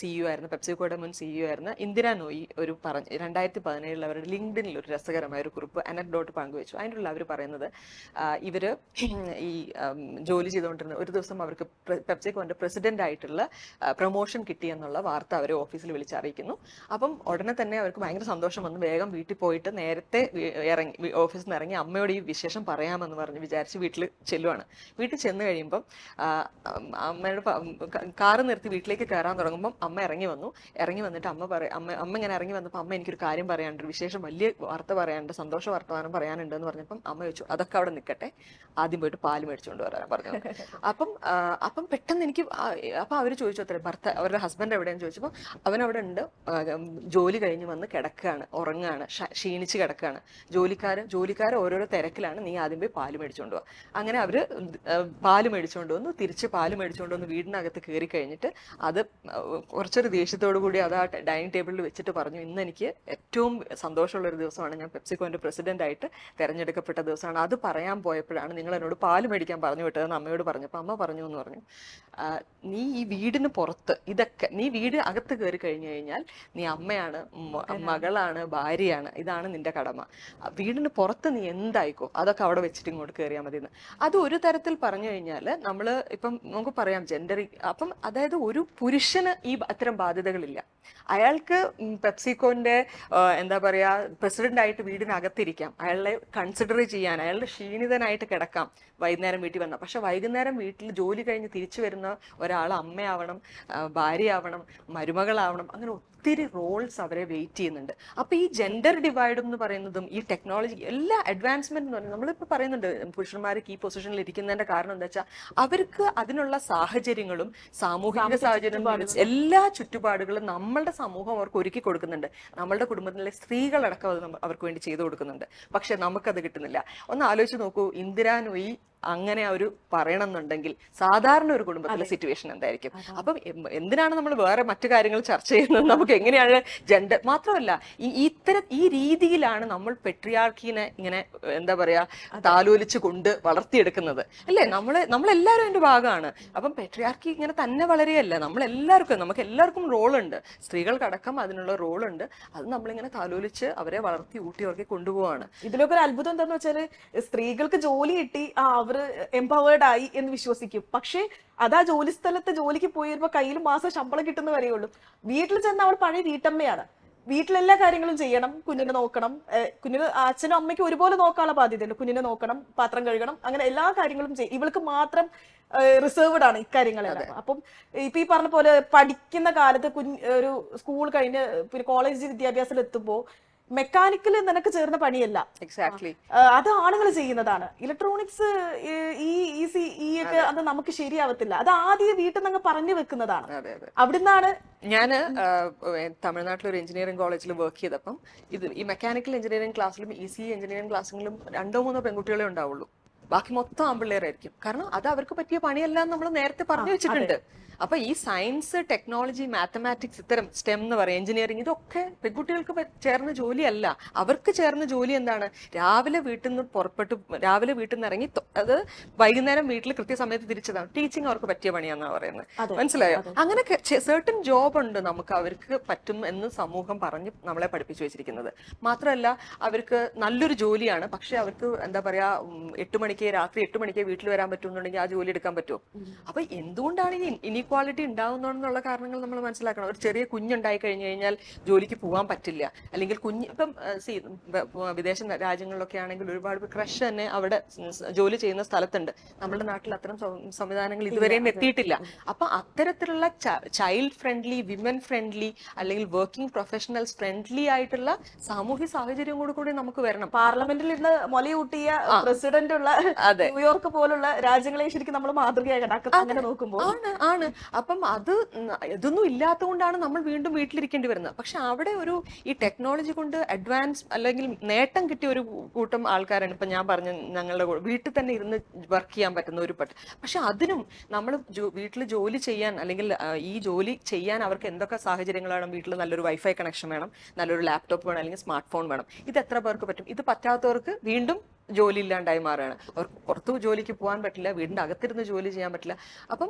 ആയിരുന്ന പെപ്സിക്കോയുടെ മുൻ സിഇഒ ആയിരുന്ന ഇന്ദിര നോയി ഒരു പറഞ്ഞ രണ്ടായിരത്തി പതിനേഴിൽ അവരുടെ ലിങ്ക്ഡിനിൽ ഒരു രസകരമായ ഒരു കുറിപ്പ് അനക്ഡോട്ട് പങ്കുവെച്ചു അതിൻ്റെ ഉള്ള അവർ പറയുന്നത് ആ, ഇവര് ഈ ഉം, ജോലി ചെയ്തുകൊണ്ടിരുന്ന ഒരു ദിവസം അവർക്ക് പെപ്സിക്കോന്റെ പ്രസിഡന്റ് ആയിട്ടുള്ള പ്രൊമോഷൻ കിട്ടി എന്നുള്ള വാർത്ത അവർ ഓഫീസിൽ വിളിച്ചറിയിക്കുന്നു അപ്പം ഉടനെ തന്നെ അവർക്ക് ഭയങ്കര സന്തോഷം വന്നു വേഗം വീട്ടിൽ പോയിട്ട് നേരത്തെ വി- ഇറങ്ങി വി- ഓഫീസിൽ നിന്ന് ഇറങ്ങി അമ്മയോട് ഈ വിശേഷം പറയാമെന്ന് പറഞ്ഞ് വിചാരിച്ച് വീട്ടിൽ ചെല്ലുവാണ് വീട്ടിൽ ചെന്ന് കഴിയുമ്പം ആ, അം- അമ്മയുടെ പ- ഉം, ക- കാറ് നിർത്തി വീട്ടിലേക്ക് കയറാൻ തുടങ്ങുമ്പം അമ്മ ഇറങ്ങി വന്നു ഇറങ്ങി വന്നിട്ട് അമ്മ പറ അമ്മ അമ്മ ഇങ്ങനെ ഇറങ്ങി വന്നപ്പോൾ അമ്മ എനിക്കൊരു കാര്യം പറയാനുണ്ട് ഒരു വിശേഷം വലിയ വാർത്ത പറയാനുണ്ട് സന്തോഷ വർത്തമാനം പറയാനുണ്ട് എന്ന് പറഞ്ഞപ്പം അമ്മ ചോദിച്ചു അതൊക്കെ അവിടെ നിൽക്കട്ടെ ആദ്യം പോയിട്ട് പാല് മേടിച്ചുകൊണ്ട് വരാൻ പറഞ്ഞു അപ്പം ആ, അപ്പം പെട്ടെന്ന് എനിക്ക് ആ, അപ്പം അവർ ചോദിച്ചു അത്ര ഭർത്ത അവരുടെ ഹസ്ബൻഡ് എവിടെയെന്ന് ചോദിച്ചപ്പോൾ അവൻ അവിടെ ഉണ്ട് ആ, ഉം, ജോലി കഴിഞ്ഞ് വന്ന് കിടക്കുകയാണ് ഉറങ്ങുകയാണ് ക്ഷ- ക്ഷീണിച്ച് കിടക്കുകയാണ് ജോലിക്കാർ ജോലിക്കാർ ഓരോരോ തിരക്കിലാണ് നീ ആദ്യം പോയി പാല് മേടിച്ചുകൊണ്ട് പോവാ അങ്ങനെ അവര് ആ, പാല് മേടിച്ചുകൊണ്ട് വന്നു തിരിച്ച് പാല് മേടിച്ചുകൊണ്ട് വന്ന് വീടിനകത്ത് കയറി കഴിഞ്ഞിട്ട് അത് ആ, കുറച്ചൊരു ദേഷ്യത്തോടു കൂടി അത് ആ ഡൈനിങ് ടേബിളിൽ വെച്ചിട്ട് പറഞ്ഞു ഇന്ന് എനിക്ക് ഏറ്റവും സന്തോഷമുള്ള ഒരു ദിവസമാണ് ഞാൻ പെപ്സിക്കോന്റെ പ്രസിഡന്റ് ആയിട്ട് തെരഞ്ഞെടുക്കപ്പെട്ട ദിവസമാണ് അത് പറയാൻ പോയപ്പോഴാണ് നിങ്ങൾ എന്നോട് പാല് മേടിക്കാൻ പറഞ്ഞു വിട്ടതെന്ന് അമ്മയോട് പറഞ്ഞപ്പോൾ അമ്മ പറഞ്ഞു എന്ന് പറഞ്ഞു "ആ, നീ ഈ വീടിന് പുറത്ത് ഇതൊക്കെ നീ വീട് അകത്ത് കയറി കഴിഞ്ഞു കഴിഞ്ഞാൽ നീ അമ്മയാണ് മ- മകളാണ് ഭാര്യയാണ് ഇതാണ് നിന്റെ കടമ ആ, വീടിന് പുറത്ത് നീ എന്തായിക്കോ അതൊക്കെ അവിടെ വെച്ചിട്ട് ഇങ്ങോട്ട് കയറിയാൽ മതി എന്ന് അത് ഒരു തരത്തിൽ പറഞ്ഞു കഴിഞ്ഞാൽ നമ്മൾ ഇപ്പം നമുക്ക് പറയാം ജെൻഡർ അപ്പം അതായത് ഒരു പുരുഷന് ഈ ബ- അത്തരം ബാധ്യതകളില്ല അയാൾക്ക് ഉം പെപ്സിക്കോന്റെ ആ, എന്താ പറയാ പ്രസിഡന്റ് ആയിട്ട് വീടിനകത്തിരിക്കാം അയാളെ കൺസിഡർ ചെയ്യാൻ അയാളുടെ ക്ഷീണിതനായിട്ട് കിടക്കാം വൈകുന്നേരം വീട്ടിൽ വന്ന പക്ഷെ വൈകുന്നേരം വീട്ടിൽ ജോലി കഴിഞ്ഞ് തിരിച്ചു വരുന്ന ഒരാൾ അമ്മയാവണം ആ, ഭാര്യയാവണം മരുമകളാവണം അങ്ങനെ ഒത്തിരി റോൾസ് അവരെ വെയിറ്റ് ചെയ്യുന്നുണ്ട് അപ്പൊ ഈ ജെൻഡർ ഡിവൈഡ് എന്ന് പറയുന്നതും ഈ ടെക്നോളജി എല്ലാ അഡ്വാൻസ്മെന്റ് എന്ന് പറയുന്നത് നമ്മളിപ്പോൾ പറയുന്നുണ്ട് പുരുഷന്മാർക്ക് ഈ പൊസിഷനിൽ ഇരിക്കുന്നതിന്റെ കാരണം എന്താ വെച്ചാൽ അവർക്ക് അതിനുള്ള സാഹചര്യങ്ങളും സാമൂഹിക സാഹചര്യങ്ങളും എല്ലാ ചുറ്റുപാടുകളും നമ്മളുടെ സമൂഹം അവർക്ക് ഒരുക്കി കൊടുക്കുന്നുണ്ട് നമ്മളുടെ കുടുംബത്തിലെ സ്ത്രീകളടക്കം അത് നമ്മ- അവർക്ക് വേണ്ടി ചെയ്തു കൊടുക്കുന്നുണ്ട് പക്ഷെ നമുക്കത് കിട്ടുന്നില്ല ഒന്ന് ആലോചിച്ച് നോക്കൂ ഇന്ദിരാ നൊയി അങ്ങനെ ഒരു പറയണമെന്നുണ്ടെങ്കിൽ സാധാരണ ഒരു കുടുംബത്തിലെ സിറ്റുവേഷൻ എന്തായിരിക്കും അപ്പം എം- എന്തിനാണ് നമ്മൾ വേറെ മറ്റു കാര്യങ്ങൾ ചർച്ച ചെയ്യുന്നത് നമുക്ക് എങ്ങനെയാണ് ജെൻഡർ മാത്രമല്ല ഈ ഈ ഇത്തരം ഈ രീതിയിലാണ് നമ്മൾ പെട്രിയാർക്കിനെ ഇങ്ങനെ എന്താ പറയാ താലോലിച്ച് കൊണ്ട് വളർത്തിയെടുക്കുന്നത് അല്ലേ നമ്മള് നമ്മളെല്ലാവരും അതിന്റെ ഭാഗമാണ് അപ്പം പെട്രിയാർക്കി ഇങ്ങനെ തന്നെ വളരെയല്ല നമ്മളെല്ലാവർക്കും നമുക്ക് എല്ലാവർക്കും റോളുണ്ട് സ്ത്രീകൾക്കടക്കം അതിനുള്ള റോളുണ്ട് അത് നമ്മളിങ്ങനെ താലോലിച്ച് അവരെ വളർത്തി ഊട്ടി ഉറക്കി കൊണ്ടുപോവാണ് ഇതിലൊക്കെ ഒരു അത്ഭുതം എന്താന്ന് വെച്ചാല് സ്ത്രീകൾക്ക് ജോലി കിട്ടി ആ അവര് എംപവേർഡ് ആയി എന്ന് വിശ്വസിക്കും പക്ഷേ അതാ ജോലി സ്ഥലത്ത് ജോലിക്ക് പോയി വരുമ്പോ കയ്യിൽ മാസം ശമ്പളം കിട്ടുന്ന വരെയുള്ളൂ വീട്ടിൽ ചെന്ന് അവൾ പഴയ വീട്ടമ്മയാണ് വീട്ടിലെല്ലാ കാര്യങ്ങളും ചെയ്യണം കുഞ്ഞിനെ നോക്കണം ഏഹ് കുഞ്ഞിന് അച്ഛനും അമ്മയ്ക്കും ഒരുപോലെ നോക്കാനുള്ള ബാധ്യതയുണ്ട് കുഞ്ഞിനെ നോക്കണം പാത്രം കഴുകണം അങ്ങനെ എല്ലാ കാര്യങ്ങളും ചെയ്യും ഇവൾക്ക് മാത്രം റിസർവ്ഡ് ആണ് ഇക്കാര്യങ്ങളെല്ലാം അപ്പം ഇപ്പൊ ഈ പറഞ്ഞ പോലെ പഠിക്കുന്ന കാലത്ത് കുഞ്ഞ് ഒരു സ്കൂൾ കഴിഞ്ഞ് പിന്നെ കോളേജ് വിദ്യാഭ്യാസത്തിൽ എത്തുമ്പോൾ മെക്കാനിക്കൽ നിനക്ക് ചേർന്ന പണിയല്ല എക്സാക്ട്ലി ആ, അത് ആണുങ്ങൾ ചെയ്യുന്നതാണ് ഇലക്ട്രോണിക്സ് ഈ ഈ സി ഈ ഒക്കെ അത് നമുക്ക് ശരിയാവത്തില്ല അത് ആദ്യം വീട്ടിൽ നിന്ന് അങ്ങ് പറഞ്ഞു വെക്കുന്നതാണ് അതെ അതെ അവിടുന്നാണ് ഞാൻ തമിഴ്നാട്ടിൽ ഒരു എഞ്ചിനീയറിംഗ് കോളേജിൽ വർക്ക് ചെയ്തപ്പം ഇത് ഈ മെക്കാനിക്കൽ എഞ്ചിനീയറിംഗ് ക്ലാസ്സിലും ഇ സി എഞ്ചിനീയറിംഗ് ക്ലാസ്സിലും രണ്ടോ മൂന്നോ പെൺകുട്ടികളെ ഉണ്ടാവുള്ളൂ ബാക്കി മൊത്തം ആമ്പിള്ളേരായിരിക്കും കാരണം അത് അവർക്ക് പറ്റിയ പണിയല്ല എന്ന് നമ്മൾ നേരത്തെ പറഞ്ഞു വെച്ചിട്ടുണ്ട് അപ്പൊ ഈ സയൻസ് ടെക്നോളജി മാത്തമാറ്റിക്സ് ഇത്തരം സ്റ്റെം എന്ന് പറയും എഞ്ചിനീയറിംഗ് ഇതൊക്കെ പെൺകുട്ടികൾക്ക് പ- ചേർന്ന ജോലിയല്ല അവർക്ക് ചേർന്ന ജോലി എന്താണ് രാവിലെ വീട്ടിൽ നിന്ന് പുറപ്പെട്ട് രാവിലെ വീട്ടിൽ നിന്ന് ഇറങ്ങി തൊ- അത് വൈകുന്നേരം വീട്ടിൽ കൃത്യസമയത്ത് തിരിച്ചതാണ് ടീച്ചിങ് അവർക്ക് പറ്റിയ പണിയാന്നാ പറയുന്നത് അതെ, മനസ്സിലായോ അങ്ങനെ സെർട്ടൺ ജോബ് ഉണ്ട് നമുക്ക് അവർക്ക് പറ്റും എന്ന് സമൂഹം പറഞ്ഞ് നമ്മളെ പഠിപ്പിച്ചു വെച്ചിരിക്കുന്നത് മാത്രമല്ല അവർക്ക് നല്ലൊരു ജോലിയാണ് പക്ഷെ അവർക്ക് എന്താ പറയാ ഉം, എട്ട് മണിക്ക് രാത്രി എട്ട് മണിക്ക് വീട്ടിൽ വരാൻ പറ്റുമെന്നുണ്ടെങ്കിൽ ആ ജോലി എടുക്കാൻ പറ്റുമോ അപ്പൊ എന്തുകൊണ്ടാണ് ഈ ഇനീക്വാളിറ്റി ഉണ്ടാവുന്നതെന്നുള്ള കാരണങ്ങൾ നമ്മൾ മനസ്സിലാക്കണം ഒരു ചെറിയ കുഞ്ഞുണ്ടായി കഴിഞ്ഞു കഴിഞ്ഞാൽ ജോലിക്ക് പോകാൻ പറ്റില്ല അല്ലെങ്കിൽ കുഞ്ഞ് ഇപ്പം സി വിദേശ രാജ്യങ്ങളിലൊക്കെ ആണെങ്കിൽ ഒരുപാട് ക്രഷ് തന്നെ അവിടെ സ് ജോലി ചെയ്യുന്ന സ്ഥലത്തുണ്ട് നമ്മുടെ നാട്ടിൽ അത്തരം സം- സംവിധാനങ്ങൾ ഇതുവരെയും എത്തിയിട്ടില്ല അപ്പൊ അത്തരത്തിലുള്ള ചൈൽഡ് ഫ്രണ്ട്ലി വിമൻ ഫ്രണ്ട്ലി അല്ലെങ്കിൽ വർക്കിംഗ് പ്രൊഫഷണൽസ് ഫ്രണ്ട്ലി ആയിട്ടുള്ള സാമൂഹ്യ സാഹചര്യം കൂടി കൂടി നമുക്ക് വരണം പാർലമെന്റിൽ ഇന്ന് മുലയൂട്ടിയ പ്രസിഡന്റ് ഉള്ള അതെ. ന്യൂയോർക്ക് പോലുള്ള രാജ്യങ്ങളെ ശരിക്കും നമ്മൾ മാതൃകയായി കണക്ക് അങ്ങനെ നോക്കുമ്പോൾ ആണ് ആണ് അപ്പം അത് ന- ഇതൊന്നും ഇല്ലാത്തതുകൊണ്ടാണ് നമ്മൾ വീണ്ടും വീട്ടിലിരിക്കേണ്ടി വരുന്നത് പക്ഷെ അവിടെ ഒരു ഈ ടെക്നോളജി കൊണ്ട് അഡ്വാൻസ് അല്ലെങ്കിൽ നേട്ടം കിട്ടിയ ഒരു കൂട്ടം ആൾക്കാരാണ് ഇപ്പൊ ഞാൻ പറഞ്ഞ ഞങ്ങളുടെ കൂടെ വീട്ടിൽ തന്നെ ഇരുന്ന് വർക്ക് ചെയ്യാൻ പറ്റുന്ന ഒരു പറ്റ പക്ഷെ അതിനും നമ്മൾ വീട്ടിൽ ജോലി ചെയ്യാൻ അല്ലെങ്കിൽ ആ, ഈ ജോലി ചെയ്യാൻ അവർക്ക് എന്തൊക്കെ സാഹചര്യങ്ങൾ വേണം വീട്ടിൽ നല്ലൊരു വൈഫൈ കണക്ഷൻ വേണം നല്ലൊരു ലാപ്ടോപ്പ് വേണം അല്ലെങ്കിൽ സ്മാർട്ട് ഫോൺ വേണം ഇത് എത്ര പേർക്ക് പറ്റും ഇത് പറ്റാത്തവർക്ക് വീണ്ടും ജോലി ഇല്ലാണ്ടായി മാറുകയാണ് അവർക്ക് പുറത്ത് ജോലിക്ക് പോകാൻ പറ്റില്ല വീടിന്റെ അകത്തിരുന്ന് ജോലി ചെയ്യാൻ പറ്റില്ല അപ്പം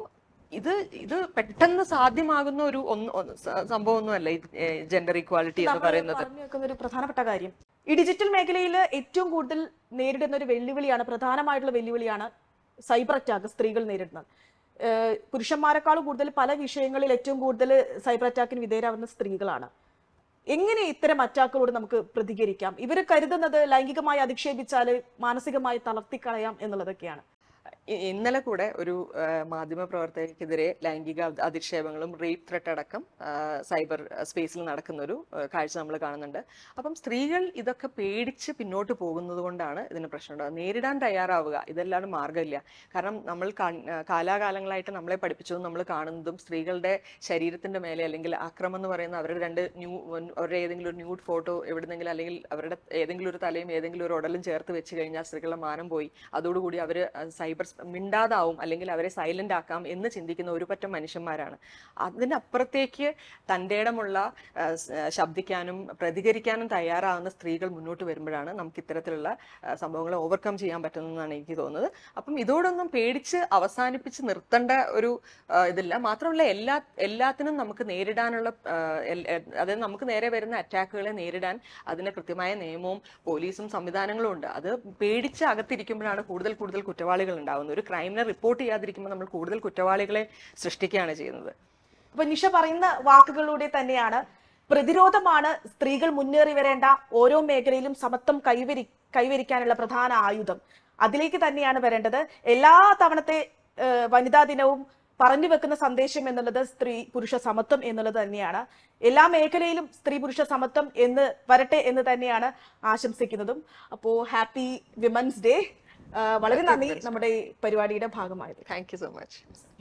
ഇത് ഇത് പെട്ടെന്ന് സാധ്യമാകുന്ന ഒരു ഒന്ന് ഒന്ന് സ- സംഭവമൊന്നുമല്ല ഈ ജെൻഡർ ഇക്വാലിറ്റി എന്ന് നമ്മൾ പറയുന്നത് പറഞ്ഞു വെക്കുന്ന ഒരു പ്രധാനപ്പെട്ട കാര്യം ഈ ഡിജിറ്റൽ മേഖലയിൽ ഏറ്റവും കൂടുതൽ നേരിടുന്ന ഒരു വെല്ലുവിളിയാണ് പ്രധാനമായിട്ടുള്ള വെല്ലുവിളിയാണ് സൈബർ അറ്റാക്ക് സ്ത്രീകൾ നേരിടുന്നത് ഏഹ് പുരുഷന്മാരെക്കാളും കൂടുതൽ പല വിഷയങ്ങളിൽ ഏറ്റവും കൂടുതൽ സൈബർ അറ്റാക്കിന് വിധേയരാകുന്ന സ്ത്രീകളാണ് എങ്ങനെ ഇത്തരം അറ്റാക്കുകളോട് നമുക്ക് പ്രതികരിക്കാം ഇവർ കരുതുന്നത് ലൈംഗികമായി അധിക്ഷേപിച്ചാൽ മാനസികമായി തളർത്തിക്കളയാം എന്നുള്ളതൊക്കെയാണ് ഇ- ഇന്നലെ കൂടെ ഒരു മാധ്യമ പ്രവർത്തകർക്കെതിരെ ലൈംഗിക അധ- അധിക്ഷേപങ്ങളും റേപ്പ് ത്രെട്ട് അടക്കം ആ, സൈബർ സ്പേസിൽ നടക്കുന്ന ഒരു ആ, കാഴ്ച നമ്മൾ കാണുന്നുണ്ട് അപ്പം സ്ത്രീകൾ ഇതൊക്കെ പേടിച്ച് പിന്നോട്ട് പോകുന്നത് കൊണ്ടാണ് ഇതിന് പ്രശ്നം ഉണ്ടാകുന്നത് നേരിടാൻ തയ്യാറാവുക ഇതല്ലാണ്ട് മാർഗ്ഗമില്ല കാരണം നമ്മൾ കാൺ- ആ, കാലാകാലങ്ങളായിട്ട് നമ്മളെ പഠിപ്പിച്ചതും നമ്മൾ കാണുന്നതും സ്ത്രീകളുടെ ശരീരത്തിന്റെ മേലെ അല്ലെങ്കിൽ ആക്രമം എന്ന് പറയുന്ന അവരുടെ രണ്ട് ന്യൂ അവരുടെ ഏതെങ്കിലും ഒരു ന്യൂഡ് ഫോട്ടോ എവിടുന്നെങ്കിലും അല്ലെങ്കിൽ അവരുടെ ഏതെങ്കിലും ഒരു തലയും ഏതെങ്കിലും ഒരു ഉടലും ചേർത്ത് വെച്ച് കഴിഞ്ഞാൽ സ്ത്രീകളുടെ മാനം പോയി അതോടുകൂടി അവർ സൈബർ മിണ്ടാതാവും അല്ലെങ്കിൽ അവരെ സൈലന്റ് ആക്കാം എന്ന് ചിന്തിക്കുന്ന ഒരു പറ്റം മനുഷ്യന്മാരാണ് അതിനപ്പുറത്തേക്ക് തൻ്റെ ഇടമുള്ള ആ, സ്- ആ, ശബ്ദിക്കാനും പ്രതികരിക്കാനും തയ്യാറാവുന്ന സ്ത്രീകൾ മുന്നോട്ട് വരുമ്പോഴാണ് നമുക്ക് ഇത്തരത്തിലുള്ള ആ, സംഭവങ്ങളെ ഓവർകം ചെയ്യാൻ പറ്റുന്നതെന്നാണ് എനിക്ക് തോന്നുന്നത് അപ്പം ഇതോടൊന്നും പേടിച്ച് അവസാനിപ്പിച്ച് നിർത്തേണ്ട ഒരു ആ, ഇതില്ല മാത്രമല്ല എല്ലാ എല്ലാത്തിനും നമുക്ക് നേരിടാനുള്ള ആ, എൽ- എ- അതായത് നമുക്ക് നേരെ വരുന്ന അറ്റാക്കുകളെ നേരിടാൻ അതിന് കൃത്യമായ നിയമവും പോലീസും സംവിധാനങ്ങളും ഉണ്ട് അത് പേടിച്ച് അകത്തിരിക്കുമ്പോഴാണ് കൂടുതൽ കൂടുതൽ കുറ്റവാളികൾ ഉണ്ടാകുന്നത് ഒരു ക്രൈമിനെ റിപ്പോർട്ട് ചെയ്യാതിരിക്കുമ്പോൾ നമ്മൾ കൂടുതൽ കുറ്റവാളികളെ സൃഷ്ടിക്കുകയാണ് ചെയ്യുന്നത് അപ്പൊ നിഷ പറയുന്ന വാക്കുകളിലൂടെ തന്നെയാണ് പ്രതിരോധമാണ് സ്ത്രീകൾ മുന്നേറി വരേണ്ട ഓരോ മേഖലയിലും സമത്വം കൈവരി കൈവരിക്കാനുള്ള പ്രധാന ആയുധം അതിലേക്ക് തന്നെയാണ് വരേണ്ടത് എല്ലാ തവണത്തെ ഏഹ്, വനിതാ ദിനവും പറഞ്ഞു വെക്കുന്ന സന്ദേശം എന്നുള്ളത് സ്ത്രീ പുരുഷ സമത്വം എന്നുള്ളത് തന്നെയാണ് എല്ലാ മേഖലയിലും സ്ത്രീ പുരുഷ സമത്വം എന്ന് വരട്ടെ എന്ന് തന്നെയാണ് ആശംസിക്കുന്നതും അപ്പോ ഹാപ്പി വിമൻസ് ഡേ വളരെ നന്ദി നമ്മുടെ ഈ പരിപാടിയുടെ ഭാഗമായത് താങ്ക് യു സോ മച്ച്